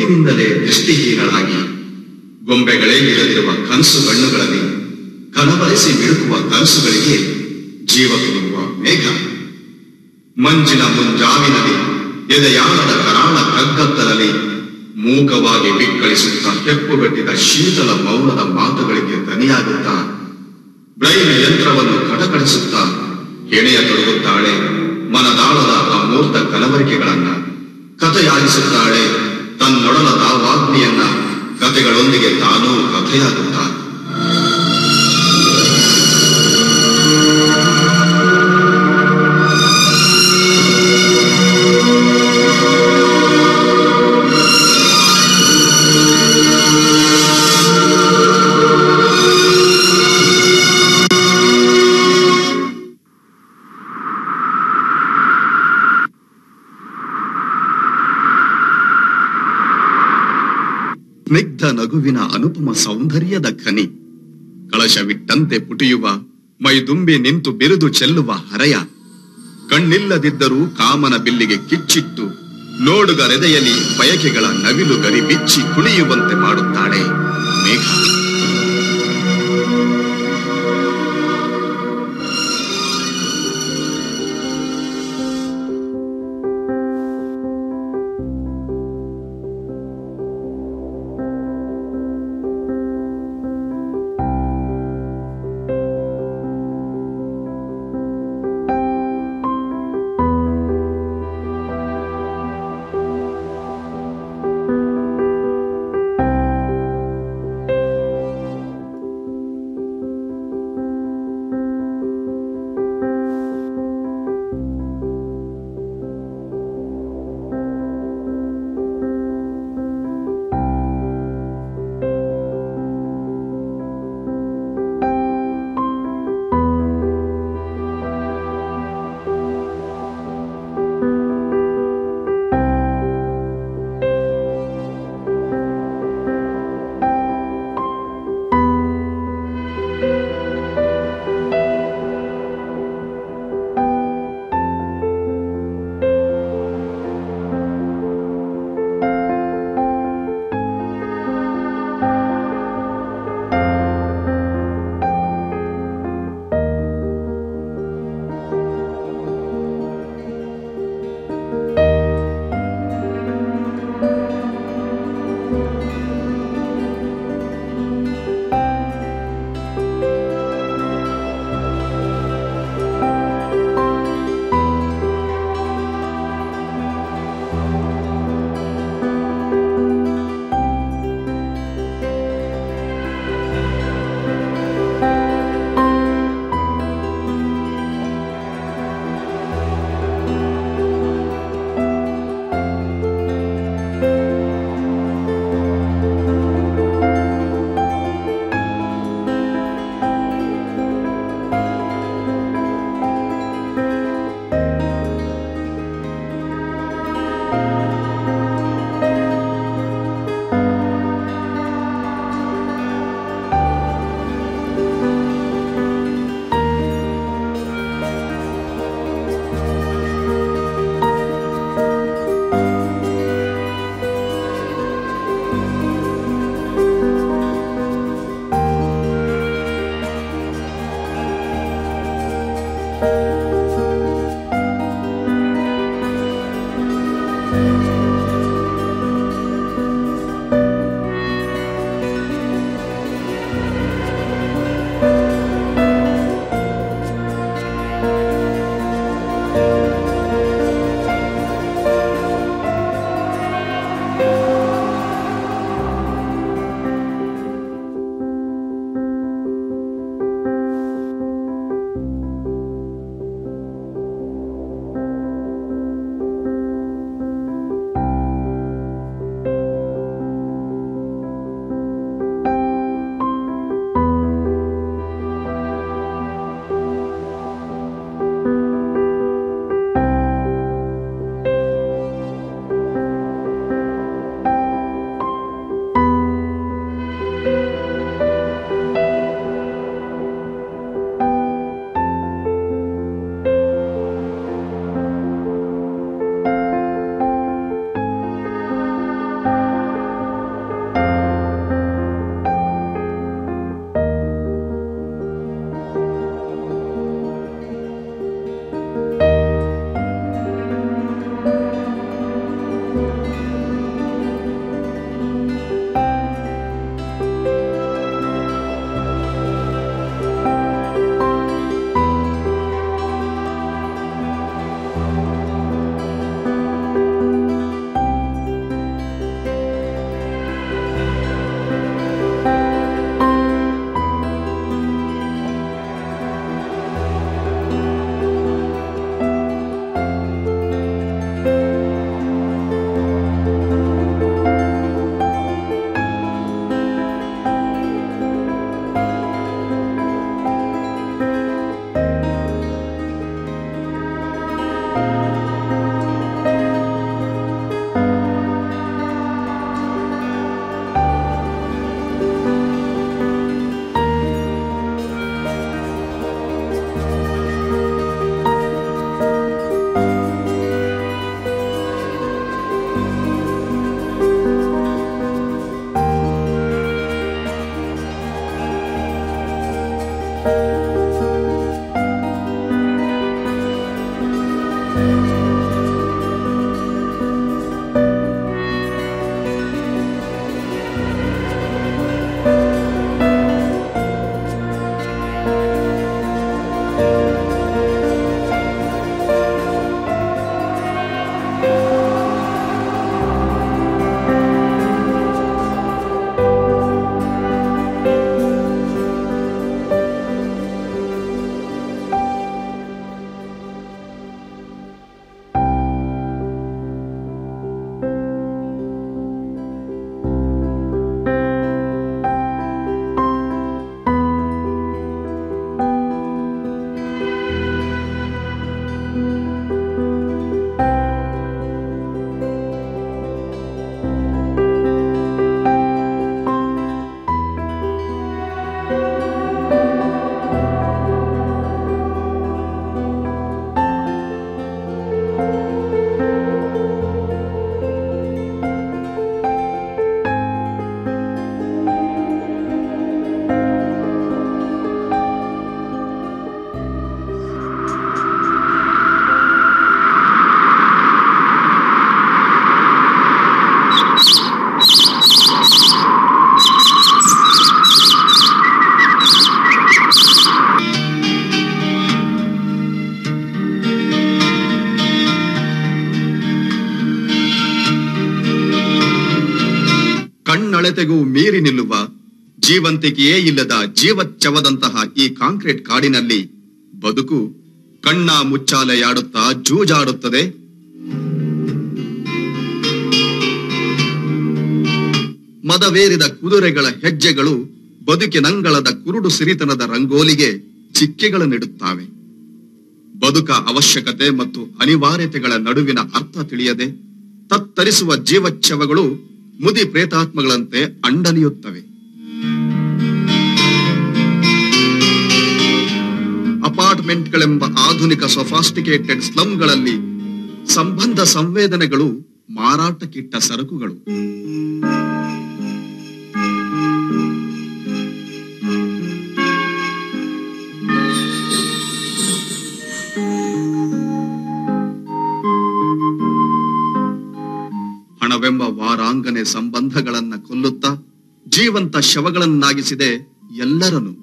ಹುಟ್ಟಿನಿಂದಲೇ ದೃಷ್ಟಿಹೀನಳಾಗಿ ಗೊಂಬೆಗಳೇ ಇರದಿರುವ ಕನಸು ಕಣ್ಣುಗಳಲ್ಲಿ ಕನಬರಿಸಿ ಮಿಡುಕುವ ಕನಸುಗಳಿಗೆ ಜೀವ ತುಂಬುವ ಮೇಘ ಮಂಜಿನ ಮುಂಜಾವಿನಲ್ಲಿ ಎದೆಯಾಳದ ಕರಾಳ ಕಗ್ಗತ್ತಲಲ್ಲಿ ಮೂಕವಾಗಿ ಬಿಕ್ಕಳಿಸುತ್ತಾ ಹೆಪ್ಪುಗಟ್ಟಿದ ಶೀತಲ ಮೌನದ ಮಾತುಗಳಿಗೆ ದನಿಯಾಗುತ್ತಾ ಬ್ರೈನ್ ಯಂತ್ರವನ್ನು ಕಟಕಡಿಸುತ್ತಾ ಹೆಣೆಯ ತೊಡಗುತ್ತಾಳೆ ಮನದಾಳದ ಅಮೂರ್ತ ಕಲವರಿಕೆಗಳನ್ನ ಕಥೆಯಾಗಿಸುತ್ತಾಳೆ ತನ್ನೊಡಲ ದಾವಾಗ್ನಿಯನ್ನ ಕಥೆಗಳೊಂದಿಗೆ ತಾನೂ ಕಥೆಯಾಗುತ್ತಾ ಸ್ನಿಗ್ಧ ನಗುವಿನ ಅನುಪಮ ಸೌಂದರ್ಯದ ಖನಿ ಕಳಶವಿಟ್ಟಂತೆ ಪುಟಿಯುವ ಮೈದುಂಬಿ ನಿಂತು ಬಿರುದು ಚೆಲ್ಲುವ ಹರೆಯ ಕಣ್ಣಿಲ್ಲದಿದ್ದರೂ ಕಾಮನ ಬಿಲ್ಲಿಗೆ ಕಿಚ್ಚಿಟ್ಟು ನೋಡುಗರೆದೆಯಲ್ಲಿ ಬಯಕೆಗಳ ನವಿಲು ಗರಿ ಬಿಚ್ಚಿ ಕುಣಿಯುವಂತೆ ಮಾಡುತ್ತಾಳೆ ಮೇಘ ಅಳತೆಗೂ ಮೀರಿ ನಿಲ್ಲುವ ಜೀವಂತಿಕೆಯೇ ಇಲ್ಲದ ಜೀವಚ್ಛವದಂತಹ ಈ ಕಾಂಕ್ರೀಟ್ ಕಾಡಿನಲ್ಲಿ ಬದುಕು ಕಣ್ಣ ಮುಚ್ಚಾಲೆಯಾಡುತ್ತಾ ಜೂಜಾಡುತ್ತದೆ ಮದವೇರಿದ ಕುದುರೆಗಳ ಹೆಜ್ಜೆಗಳು ಬದುಕಿನಂಗಳದ ಕುರುಡು ಸಿರಿತನದ ರಂಗೋಲಿಗೆ ಚಿಕ್ಕೆಗಳು ನೀಡುತ್ತಾವೆ ಬದುಕ ಅವಶ್ಯಕತೆ ಮತ್ತು ಅನಿವಾರ್ಯತೆಗಳ ನಡುವಿನ ಅರ್ಥ ತಿಳಿಯದೆ ತತ್ತರಿಸುವ ಜೀವಚ್ಛವಗಳು ಮುದಿ ಪ್ರೇತಾತ್ಮಗಳಂತೆ ಅಂಡಲಿಯುತ್ತವೆ ಅಪಾರ್ಟ್ಮೆಂಟ್ಗಳೆಂಬ ಆಧುನಿಕ ಸೊಫಾಸ್ಟಿಕೇಟೆಡ್ ಸ್ಲಂಗಳಲ್ಲಿ ಸಂಬಂಧ ಸಂವೇದನೆಗಳು ಮಾರಾಟಕ್ಕಿಟ್ಟ ಸರಕುಗಳು ಹಣವೆಂಬ ವಾರಾಂಗನೆ ಸಂಬಂಧಗಳನ್ನ ಕೊಲ್ಲುತ್ತಾ ಜೀವಂತ ಶವಗಳನ್ನಾಗಿಸಿದೆ ಎಲ್ಲರನ್ನು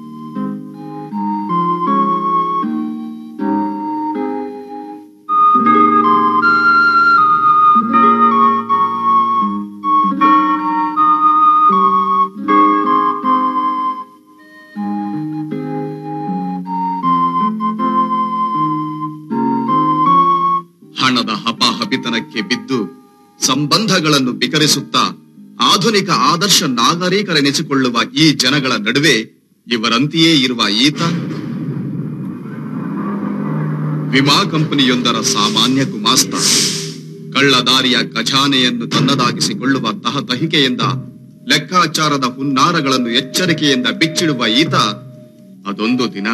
ಹಣದ ಹಪಾಹಪಿತನಕ್ಕೆ ಬಿದ್ದು ಸಂಬಂಧಗಳನ್ನು ಬಿಕರಿಸುತ್ತಾ ಆಧುನಿಕ ಆದರ್ಶ ನಾಗರಿಕರೆನಿಸಿಕೊಳ್ಳುವ ಈ ಜನಗಳ ನಡುವೆ ಇವರಂತೆಯೇ ಇರುವ ಈತ ವಿಮಾ ಕಂಪನಿಯೊಂದರ ಸಾಮಾನ್ಯ ಗುಮಾಸ್ತ ಕಳ್ಳದಾರಿಯ ಖಜಾನೆಯನ್ನು ತನ್ನದಾಗಿಸಿಕೊಳ್ಳುವ ತಹತಹಿಕೆಯಿಂದ ಲೆಕ್ಕಾಚಾರದ ಹುನ್ನಾರಗಳನ್ನು ಎಚ್ಚರಿಕೆಯಿಂದ ಬಿಚ್ಚಿಡುವ ಈತ ಅದೊಂದು ದಿನ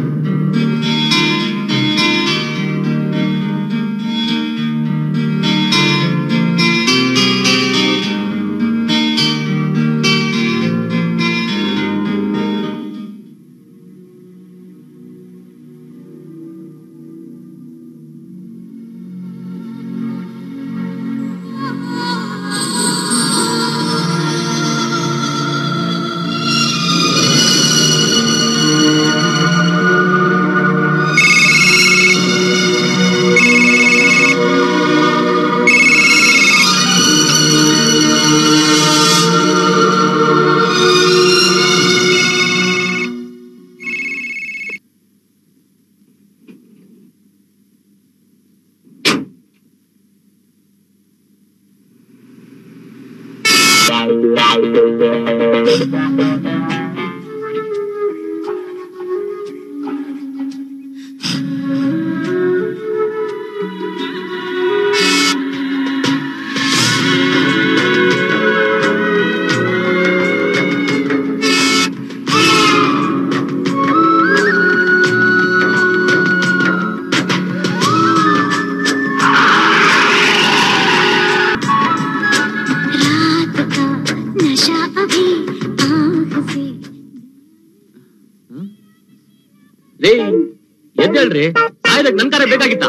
रात का नशा अभी आँख से ಲೇ ಎದ್ದೇಳ್ರಿ ಸಾಯ್ದಕ್ ನನ್ ಕಾರ ಬೇಕಾಗಿತ್ತ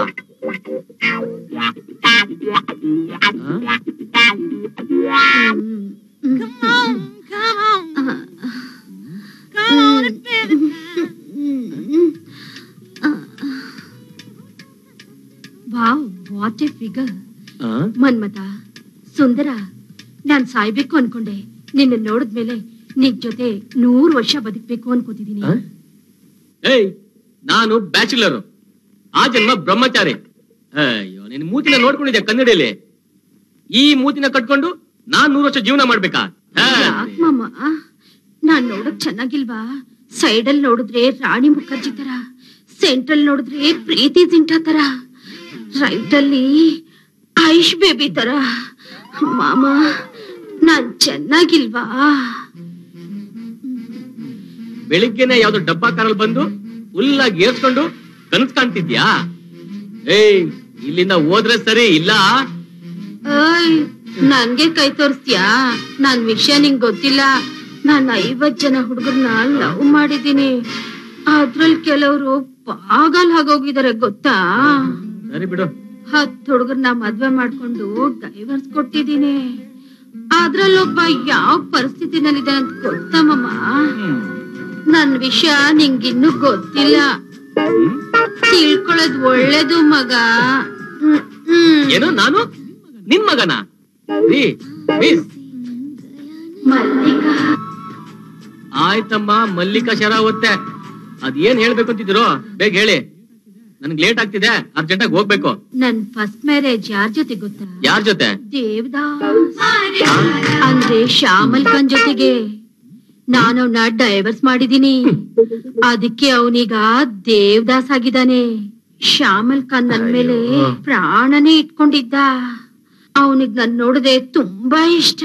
wow what a figure Manmatha ಸುಂದರ ನಾನ್ ಸಾಯ್ಬೇಕು ಅನ್ಕೊಂಡೆ ನಿನ್ನ ನೋಡಿದ್ಮೇಲೆ ನಿನ್ ಜೊತೆ ನೂರು ವರ್ಷ ಬದುಕ್ಬೇಕು ಅನ್ಕೋತಿದೀನಿ ಏಯ್ ನಾನು ಬ್ಯಾಚುಲರ್ ಆ ಜನ್ಮ ಬ್ರಹ್ಮಚಾರಿ ಅಯ್ಯೋ ನಿನ್ ಮೂತಿನ ನೋಡ್ಕೊಂಡಿದ್ದೆ ಕನ್ನಡಿಯಲ್ಲಿ ಈ ಮೂತಿನ ಕಟ್ಕೊಂಡು ನಾನ್ ನೂರು ವರ್ಷ ಜೀವನ ಮಾಡ್ಬೇಕಾ ಹಾ. ಯಾಕ್ ಮಾಮ ನಾನ್ ನೋಡಕ್ ಚೆನ್ನಾಗಿಲ್ವಾ ಸೈಡ್ ಅಲ್ಲಿ ನೋಡಿದ್ರೆ ರಾಣಿ ಮುಖರ್ಜಿ ತರ ಸೆಂಟ್ರಲ್ ನೋಡಿದ್ರೆ ಪ್ರೀತಿ ಜಿಂಟಾ ತರ ರೈಟ್ ಅಲ್ಲಿ ಐಶ್ ಬೇಬಿ ತರ ಮಾಮ ನಾನ್ ಚೆನ್ನಾಗಿಲ್ವಾ ಬೆಳಿಗ್ಗೆನೆ ಯಾವ್ದೋ ಡಬ್ಬಾ ಕಾರಲ್ಲಿ ಬಂದು ಫುಲ್ಲಾಗಿ ಏರ್ಸ್ಕೊಂಡು ಕನಸ್ ಕಾಣ್ತಿದ್ಯಾ ಏಯ್ ಇಲ್ಲಿಂದ ಹೋದ್ರೆ ಸರಿ ಇಲ್ಲ ಓಯ್ ನನ್ಗೆ ಕೈ ತೋರಿಸ್ತೀಯಾ ನನ್ ವಿಷಯ ನಿಂಗ್ ಗೊತ್ತಿಲ್ಲ ನಾನ್ ಐವತ್ ಜನ ಹುಡುಗರ್ನ ಲವ್ ಮಾಡಿದೀನಿ ಅದ್ರಲ್ಲಿ ಕೆಲವರು ಪಾಗಲ್ ಆಗೋಗಿದಾರೆ ಗೊತ್ತಾ ಸರಿ ಬಿಡು ಹತ್ ಹುಡುಗರ್ನ ಮದ್ವೆ ಮಾಡ್ಕೊಂಡು ಡೈವರ್ಸ್ ಕೊಟ್ಟಿದೀನಿ ಅದ್ರಲ್ಲೊಬ್ಬ ಯಾವ ಪರಿಸ್ಥಿತಿನಲ್ಲಿದೆ ಅಂತ ಗೊತ್ತಮ್ಮಮ್ಮ ಹ್ಮ್. ನನ್ ವಿಷಯ ನಿಂಗಿನ್ನೂ ಗೊತ್ತಿಲ್ಲ ಹ್ಮ್. ತಿಳ್ಕೊಳ್ಳೋದ್ ಒಳ್ಳೇದು ಮಗ ಹ್ಮ್, ಹ್ಮ್. ಏನು ನಾನು ನಿನ್ ಮಗನ ರೀ ಮಿಸ್ ಮಲ್ಲಿಕಾ ಆಯ್ತಮ್ಮ ಮಲ್ಲಿಕಾ ಶರಾವತ್ತೆ ಅದ್ ಏನ್ ಹೇಳ್ಬೇಕು ಅಂತಿದ್ದೀರೋ ಬೇಗ ಹೇಳಿ ನನ್ಗೆ ಲೇಟ್ ಆಗ್ತಿದೆ ಅರ್ಜೆಂಟ್ ಆಗಿ ಹೋಗ್ಬೇಕು ನನ್ ಫಸ್ಟ್ ಮ್ಯಾರೇಜ್ ಯಾರ್ ಜೊತೆ ಗೊತ್ತಾ ಯಾರ್ ಜೊತೆ ದೇವದಾಸ್ ಅಂದ್ರೆ ಶ್ಯಾಮಲ್ ಖಾನ್ ಜೊತೆಗೆ ನಾನು ಅವನ ಡೈವರ್ಸ್ ಮಾಡಿದೀನಿ ಅದಕ್ಕೆ ಅವನೀಗ ದೇವದಾಸ್ ಆಗಿದ್ದಾನೆ ಶ್ಯಾಮಲ್ ಖಾನ್ ನನ್ ಮೇಲೆ ಅಯ್ಯೋ. ಪ್ರಾಣನೇ ಇಟ್ಕೊಂಡಿದ್ದ ಅವನಿಗ್ ನನ್ ನೋಡಿದ್ರೆ ತುಂಬಾ ಇಷ್ಟ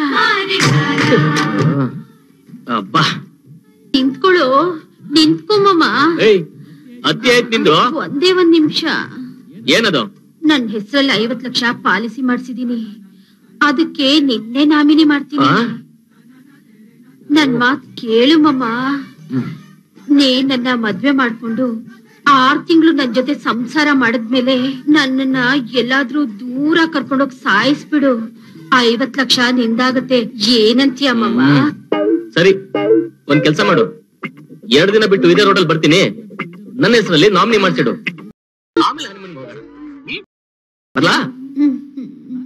ಅಬ್ಬಾ ನಿಂತ್ಕೊಳ್ಳು ನಿಂತ್ಕೊಮ್ಮಮ್ಮ ಏಯ್ ಅತಿ ಆಯ್ತು ನಿಂದು ಒಂದೇ ಒಂದ್ ನಿಮಿಷ ಏನದು ನನ್ ಹೆಸರಲ್ಲಿ ಐವತ್ ಲಕ್ಷ ಪಾಲಿಸಿ ಮಾಡ್ಸಿದೀನಿ ಅದಕ್ಕೆ ನಿನ್ನೆ ನಾಮಿನಿ ಮಾಡ್ತೀನಿ ಆ? ನನ್ ಮಾತ್ ಕೇಳು ಮಮ್ಮ ನೀ ನನ್ನ ಮದ್ವೆ ಮಾಡ್ಕೊಂಡು ಆರ್ ತಿಂಗಳು ನನ್ ಜೊತೆ ಸಂಸಾರ ಮಾಡಿದ್ಮೇಲೆ ನನ್ನನ್ನ ಎಲ್ಲಾದ್ರೂ ದೂರ ಕರ್ಕೊಂಡೋಗ್ ಸಾಯಿಸ್ಬಿಡು ಐವತ್ ಲಕ್ಷ ನಿಂದಾಗತ್ತೆ ಏನಂತೀಯ ಮಮ್ಮ ಸರಿ ಒಂದ್ ಕೆಲ್ಸ ಮಾಡು ಎರಡ್ ದಿನ ಬಿಟ್ಟು ಇದೇ ರೋಡಲ್ಲಿ ಬರ್ತೀನಿ ನನ್ನ ಹೆಸರಲ್ಲಿ ನಾಮಿನಿ ಮಾಡ್ಸಿಡು ಆಮೇಲೆ honeymoon ಹೋಗೋಣ. ಹ್ಮ್? ಬರ್ಲಾ ಹ್ಮ್, ಹ್ಮ್, ಹ್ಮ್.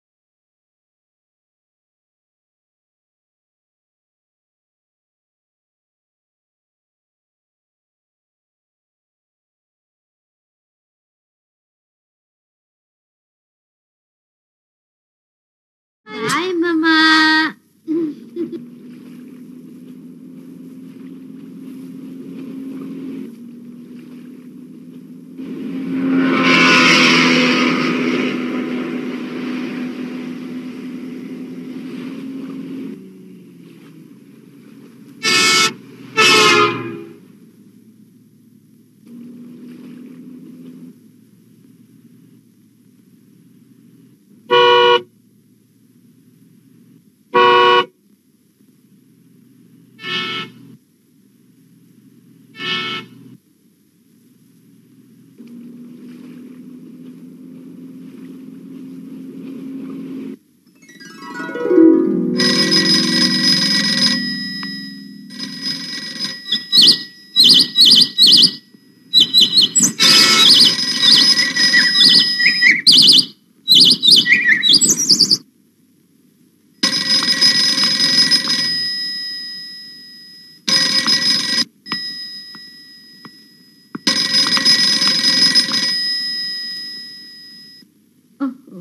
Bye, mama. ಓಹೋ.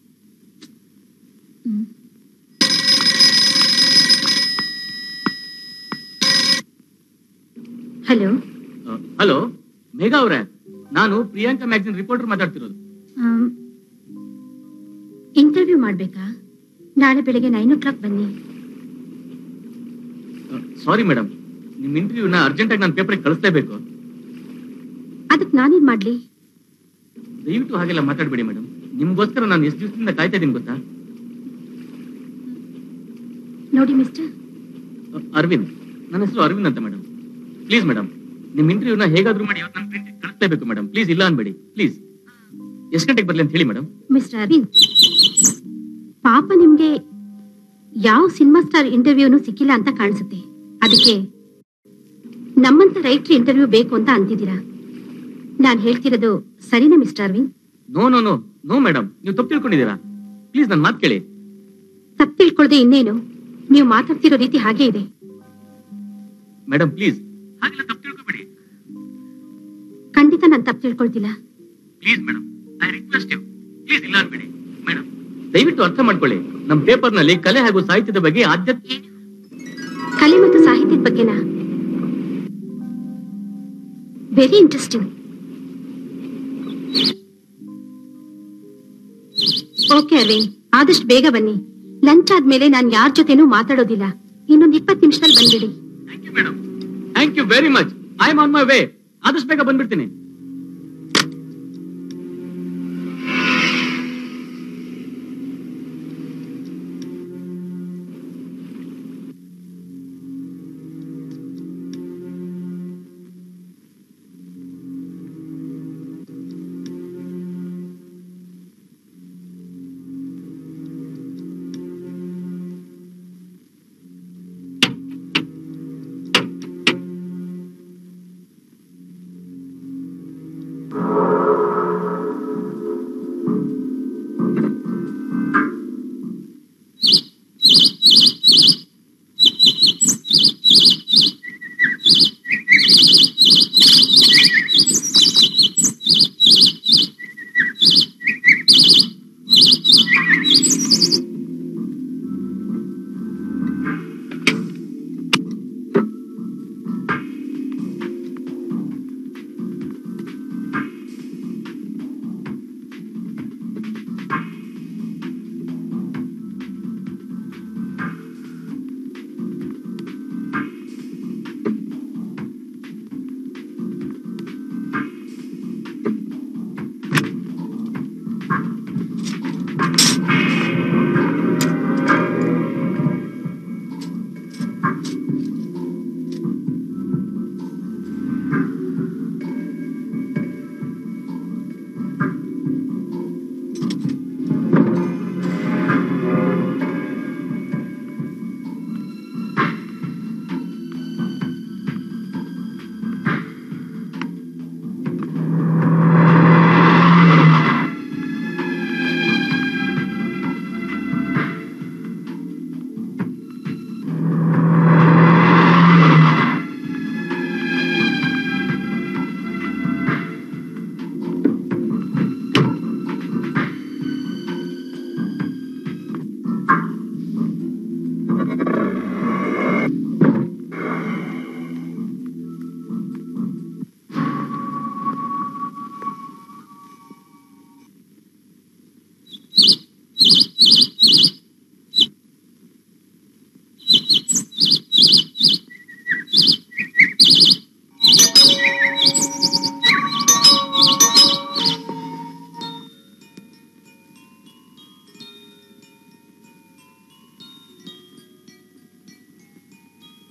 ಹ್ಮ್. ಹಲೋ ಹಲೋ ಮೇಘಾ ಅವ್ರೆ ನಾನು ಪ್ರಿಯಾಂಕಾ ಮ್ಯಾಗ್ಜಿನ್ ರಿಪೋರ್ಟರ್ ಮಾತಾಡ್ತಿರೋದು ಇಂಟರ್ವ್ಯೂ ಮಾಡ್ಬೇಕಾ ನಾಳೆ ಬೆಳಿಗ್ಗೆ ನೈನ್ ಓ ಕ್ಲಾಕ್ ಬನ್ನಿ ಸಾರಿ ಮೇಡಮ್ ನಿಮ್ ಇಂಟರ್ವ್ಯೂನ ಅರ್ಜೆಂಟ್ ಆಗಿ ನಾನು ಪೇಪರ್ ಕಳಿಸ್ಲೇಬೇಕು ಅದಕ್ಕೆ ನಾನೇನ್ ಮಾಡ್ಲಿ ದಯವಿಟ್ಟು ಹಾಗೆಲ್ಲ ಮಾತಾಡ್ಬೇಡಿ ಮೇಡಮ್ ನಿಮ್ಗೋಸ್ಕರ ನಾನು ಎಷ್ಟು ದಿವಸದಿಂದ ಕಾಯ್ತಾ ಇದೀನಿ ಗೊತ್ತಾ ನೋಡಿ ಮಿಸ್ಟರ್ ಅ, ಅರವಿಂದ್ ನನ್ನ ಹೆಸರು ಅರವಿಂದ್ ಅಂತ ಮೇಡಮ್ ಪ್ಲೀಸ್ ಮೇಡಮ್ ನಿಮ್ ಇಂಟರ್ವ್ಯೂನ ಹೇಗಾದ್ರೂ ಮಾಡಿ ಇವತ್ತು ನಾನು ಪ್ರಿಂಟ್ ಕಳಿಸ್ಲೇಬೇಕು ಮೇಡಮ್ ಪ್ಲೀಸ್ ಇಲ್ಲ ಅನ್ಬೇಡಿ ಪ್ಲೀಸ್ ಎಷ್ಟು ಗಂಟೆಗೆ ಬರ್ಲಿ ಅಂತ ಹೇಳಿ ಮೇಡಮ್ ಮಿಸ್ಟರ್ ಅರವಿಂದ್ ಪಾಪ ನಿಮ್ಗೆ ಯಾವ ಸಿನಿಮಾ ಸ್ಟಾರ್ ಇಂಟರ್ವ್ಯೂನು ಸಿಕ್ಕಿಲ್ಲ ಅಂತ ಕಾಣಿಸುತ್ತೆ ಅದಕ್ಕೆ ನಮ್ಮಂತ ರೈಟ್ರ್ ಇಂಟರ್ವ್ಯೂ ಬೇಕು ಅಂತ ಅಂತಿದ್ದೀರಾ ನಾನ್ ಹೇಳ್ತಿರೋದು ಸರಿನಾ mister Aravind no no no no madam ನೀವು ತಪ್ಪು ತಿಳ್ಕೊಂಡಿದ್ದೀರಾ ಪ್ಲೀಸ್ ನನ್ನ ಮಾತು ಕೇಳಿ ತಪ್ಪು ತಿಳ್ಕೊಳ್ದೆ ಇನ್ನೇನು ನೀವು ಮಾತಾಡ್ತಿರೋ ರೀತಿ ಹಾಗೆ ಇದೆ ಮೇಡಮ್ ಪ್ಲೀಸ್ ಹಾಗೆಲ್ಲ ತಪ್ಪು ತಿಳ್ಕೊಬೇಡಿ ಖಂಡಿತ ನಾನು ತಪ್ಪು ತಿಳ್ಕೊಳ್ತಿಲ್ಲ please madam I request you please ಇಲ್ಲ ಅನ್ಬೇಡಿ ಮೇಡಮ್ ದಯವಿಟ್ಟು ಅರ್ಥ ಮಾಡ್ಕೊಳ್ಳಿ ನಮ್ಮ ಪೇಪರ್ ನಲ್ಲಿ ಕಲೆ ಹಾಗೂ ಸಾಹಿತ್ಯದ ಬಗ್ಗೆ ಆದ್ಯತೆ ಕಲೆ ಮತ್ತು ಸಾಹಿತ್ಯದ ಬಗ್ಗೆನಾ ವೆರಿ ಇಂಟ್ರೆಸ್ಟಿಂಗ್ ಓಕೆ ಅರವಿಂದ್ ಆದಷ್ಟು ಬೇಗ ಬನ್ನಿ ಲಂಚ್ ಆದ್ಮೇಲೆ ನಾನು ಯಾರ ಜೊತೆನೂ ಮಾತಾಡೋದಿಲ್ಲ ಇನ್ನೊಂದು ಇಪ್ಪತ್ತು ನಿಮಿಷದಲ್ಲಿ ಬಂದ್ಬಿಡಿ thank you madam thank you very much I am on my way ಆದಷ್ಟು ಬೇಗ ಬಂದ್ಬಿಡ್ತೀನಿ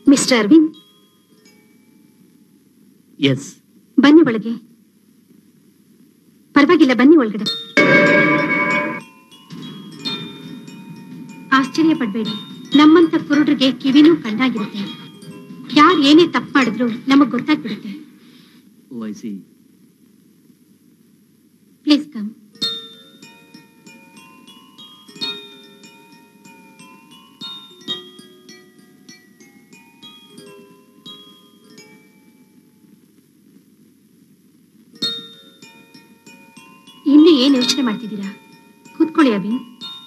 ಮಿಸ್ಟರ್ ಅರವಿಂದ್ ಎಸ್ ಬನ್ನಿ ಒಳಗೆ ಪರವಾಗಿಲ್ಲ ಬನ್ನಿ ಒಳಗಡೆ ಆಶ್ಚರ್ಯ ಪಡ್ಬೇಡಿ ನಮ್ಮಂತ ಕುರುಡ್ರಿಗೆ ಕಿವಿನೂ ಕಣ್ಣಾಗಿರುತ್ತೆ ಯಾರು ಏನೇ ತಪ್ಪು ಮಾಡಿದ್ರು ನಮಗ್ ಗೊತ್ತಾಗ್ಬಿಡುತ್ತೆ oh I see please come ಇನ್ನು ಏನ್ ಯೋಚನೆ ಮಾಡ್ತಿದ್ದೀರಾ ಕೂತ್ಕೊಳ್ಳಿ ಅಭಿನ್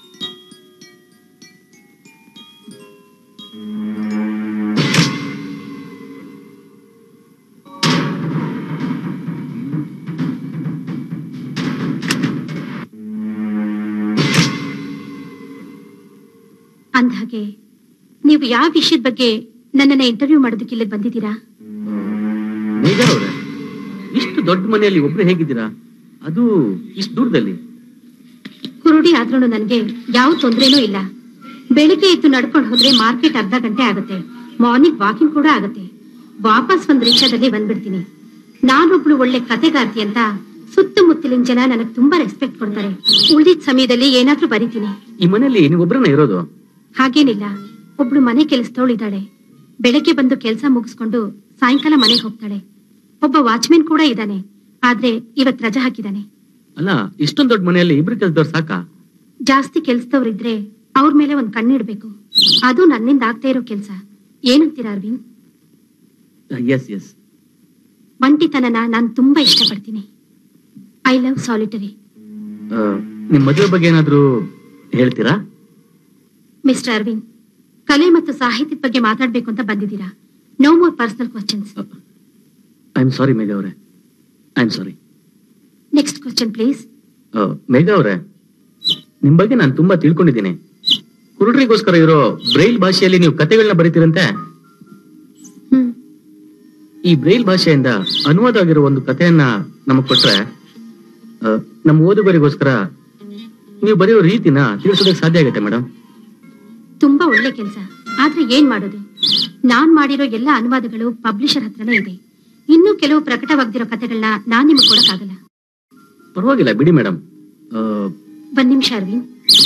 ಅಂದ್ಹಾಗೆ ನೀವು ಯಾವ ವಿಷಯದ ಬಗ್ಗೆ ನನ್ನನ್ನ ಇಂಟರ್ವ್ಯೂ ಮಾಡೋದಕ್ಕೆ ಇಲ್ಲಿಗೆ ಬಂದಿದ್ದೀರಾ ಮೇಘಾ ಅವ್ರೆ ಇಷ್ಟು ದೊಡ್ಡ ಮನೆಯಲ್ಲಿ ಒಬ್ರು ಹೇಗಿದ್ದೀರಾ ಅದು ಇಷ್ಟು ದೂರದಲ್ಲಿ ಕುರುಡಿ ಆದ್ರೂ ನನಗೆ ಯಾವ ತೊಂದರೆನೂ ಇಲ್ಲ ಬೆಳಿಗ್ಗೆ ಎದ್ದು ನಡ್ಕೊಂಡು ಹೋದ್ರೆ ಮಾರ್ಕೆಟ್ ಅರ್ಧ ಗಂಟೆ ಆಗುತ್ತೆ ಮಾರ್ನಿಂಗ್ ವಾಕಿಂಗ್ ಕೂಡ ಆಗುತ್ತೆ ವಾಪಸ್ ಒಂದ್ ರಿಕ್ಷಾದಲ್ಲಿ ಬಂದ್ಬಿಡ್ತೀನಿ ನಾನೊಬ್ಳು ಒಳ್ಳೆ ಕತೆಗಾರ್ತಿ ಅಂತ ಸುತ್ತಮುತ್ತಲಿನ ಜನ ನನಗೆ ತುಂಬಾ ರೆಸ್ಪೆಕ್ಟ್ ಕೊಡ್ತಾರೆ ಉಳಿದಿದ್ದ ಸಮಯದಲ್ಲಿ ಏನಾದ್ರೂ ಬರಿತೀನಿ ಈ ಮನೆಯಲ್ಲಿ ನೀವು ಒಬ್ಬರನ್ನ ಇರೋದು ಹಾಗೇನಿಲ್ಲ ಒಬ್ಳು ಮನೆ ಕೆಲಸದವಳು ಇದ್ದಾಳೆ ಬೆಳಗ್ಗೆ ಬಂದು ಕೆಲಸ ಮುಗಿಸ್ಕೊಂಡು ಸಾಯಂಕಾಲ ಮನೆಗೆ ಹೋಗ್ತಾಳೆ ಒಬ್ಬ ವಾಚ್ಮೆನ್ ಕೂಡ ಇದ್ದಾನೆ ಆದ್ರೆ ಇವತ್ ರಜಾ ಹಾಕಿದಾನೆ ಅಲ್ಲ ಇಷ್ಟೊಂದ್ ದೊಡ್ಡ ಮನೆಯಲ್ಲಿ ಇಬ್ರು ಕೆಲ್ಸದವ್ರು ಸಾಕಾ ಜಾಸ್ತಿ ಕೆಲ್ಸದವ್ರಿದ್ರೆ ಅವ್ರ ಮೇಲೆ ಒಂದ್ ಕಣ್ಣಿಡ್ಬೇಕು ಅದು ನನ್ನಿಂದ ಆಗ್ತಾ ಇರೋ ಕೆಲ್ಸ ಏನಂತೀರಾ ಅರವಿಂದ್ ಎಸ್ ಎಸ್ ಒಂಟಿತನನ ನಾನ್ ತುಂಬಾ ಇಷ್ಟಪಡ್ತೀನಿ ಐ ಲವ್ ಸಾಲಿಟರಿ ನಿಮ್ ಮದುವೆ ಬಗ್ಗೆ ಏನಾದ್ರೂ ಹೇಳ್ತೀರಾ ಮಿಸ್ಟರ್ ಅರವಿಂದ್ ಕಲೆ ಮತ್ತು ಸಾಹಿತ್ಯದ ಬಗ್ಗೆ ಮಾತಾಡ್ಬೇಕು ಅಂತ ಬಂದಿದ್ದೀರಾ no more personal questions I am sorry Megha ಅವರೇ I am sorry next question please Megha ಅವರೇ ನಿಮ್ ಬಗ್ಗೆ ನಾನು ತುಂಬಾ ತಿಳ್ಕೊಂಡಿದ್ದೀನಿ ಕುರುಡ್ರಿಗೋಸ್ಕರ ಇರೋ ಬ್ರೈಲ್ ಭಾಷೆಯಲ್ಲಿ ನೀವು ಕತೆಗಳನ್ನ ಬರೀತೀರಂತೆ ಹ್ಮ್ ಈ ಬ್ರೈಲ್ ಭಾಷೆಯಿಂದ ಅನುವಾದ ಆಗಿರೋ ಒಂದು ಕಥೆಯನ್ನ ನಮಗ್ ಕೊಟ್ರೆ ಆ, ನಮ್ಮ ಓದುಗರಿಗೋಸ್ಕರ ನೀವು ಬರೆಯೋ ರೀತಿನ ತಿಳಿಸೋದಕ್ಕೆ ಸಾಧ್ಯ ಆಗುತ್ತೆ ಮೇಡಮ್ ತುಂಬಾ ಒಳ್ಳೆ ಕೆಲಸ ಆದ್ರೆ ಏನ್ ಮಾಡೋದು ನಾನ್ ಮಾಡಿರೋ ಎಲ್ಲ ಅನುವಾದಗಳು ಪಬ್ಲಿಷರ್ ಹತ್ರನೇ ಇದೆ ಇನ್ನೂ ಕೆಲವು ಪ್ರಕಟವಾಗ್ದಿರೋ ಕಥೆಗಳನ್ನ ನಾನ್ ನಿಮಗೆ ಕೊಡಕ್ಕಾಗಲ್ಲ ಪರವಾಗಿಲ್ಲ ಬಿಡಿ ಮೇಡಮ್ ಒಂದ್ ನಿಮಿಷ ಅರವಿಂದ್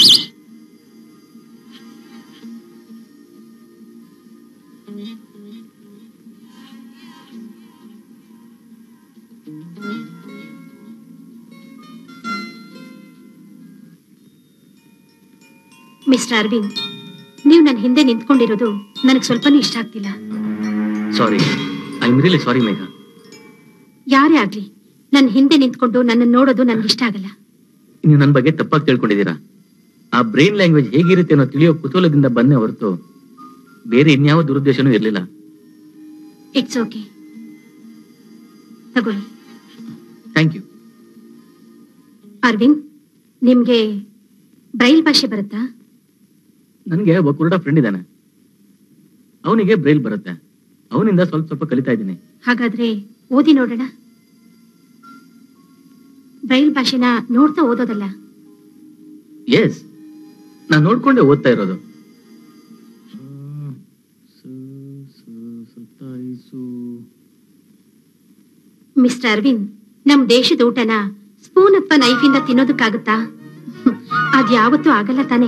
ಮಿಸ್ಟರ್ ಅರವಿಂದ್ ನೀವು ನನ್ನ ಹಿಂದೆ ನಿಂತ್ಕೊಂಡಿರೋದು ನನಗೆ ಸ್ವಲ್ಪನೂ ಇಷ್ಟ ಆಗ್ತಿಲ್ಲ sorry I am really sorry Megha ಯಾರೇ ಆಗ್ಲಿ ನನ್ನ ಹಿಂದೆ ನಿಂತ್ಕೊಂಡು ನನ್ನ ನೋಡೋದು ನನ್ಗೆ ಇಷ್ಟ ಆಗಲ್ಲ ನೀವು ನನ್ನ ಬಗ್ಗೆ ತಪ್ಪಾಗಿ ತಿಳ್ಕೊಂಡಿದ್ದೀರಾ ಆ ಬ್ರೈನ್ ಲ್ಯಾಂಗ್ವೇಜ್ ಹೇಗಿರುತ್ತೆ ಅನ್ನೋ ತಿಳಿಯೋ ಕುತೂಹಲದಿಂದ ಬಂದೇ ಹೊರತು ಬೇರೆ ಇನ್ಯಾವ ದುರುದ್ದೇಶನೂ ಇರಲಿಲ್ಲ ಇಟ್ಸ್ ಓಕೆ ತಗೊಳ್ಳಿ ಥ್ಯಾಂಕ್ ಯು ಅರವಿಂದ್ ನಿಮ್ಗೆ ಬ್ರೈಲ್ ಭಾಷೆ ಬರುತ್ತಾ ನನಗೆ ಒಬ್ಬ ಕುರುಡ ಫ್ರೆಂಡ್ ಇದ್ದಾನೆ ಅವನಿಗೆ ಬ್ರೈಲ್ ಬರುತ್ತೆ ಅವನಿಂದ ಸ್ವಲ್ಪ ಸ್ವಲ್ಪ ಕಲಿತಾ ಇದ್ದೀನಿ ಹಾಗಾದ್ರೆ ಓದಿ ನೋಡೋಣ ಬ್ರೈಲ್ ಭಾಷೆನ ನೋಡ್ತಾ ಓದೋದಲ್ಲ ಎಸ್ ನಾನು ನೋಡ್ಕೊಂಡೆ ಓದ್ತಾ ಇರೋದು ಮಿಸ್ಟರ್ ಅರವಿಂದ್ ನಮ್ ದೇಶದ ಊಟನ ಸ್ಪೂನ್ ಅಥವಾ ನೈಫಿಂದ ತಿನ್ನೋದಕ್ಕಾಗುತ್ತಾ ಅದ್ಯಾವತ್ತೂ ಆಗಲ್ಲ ತಾನೇ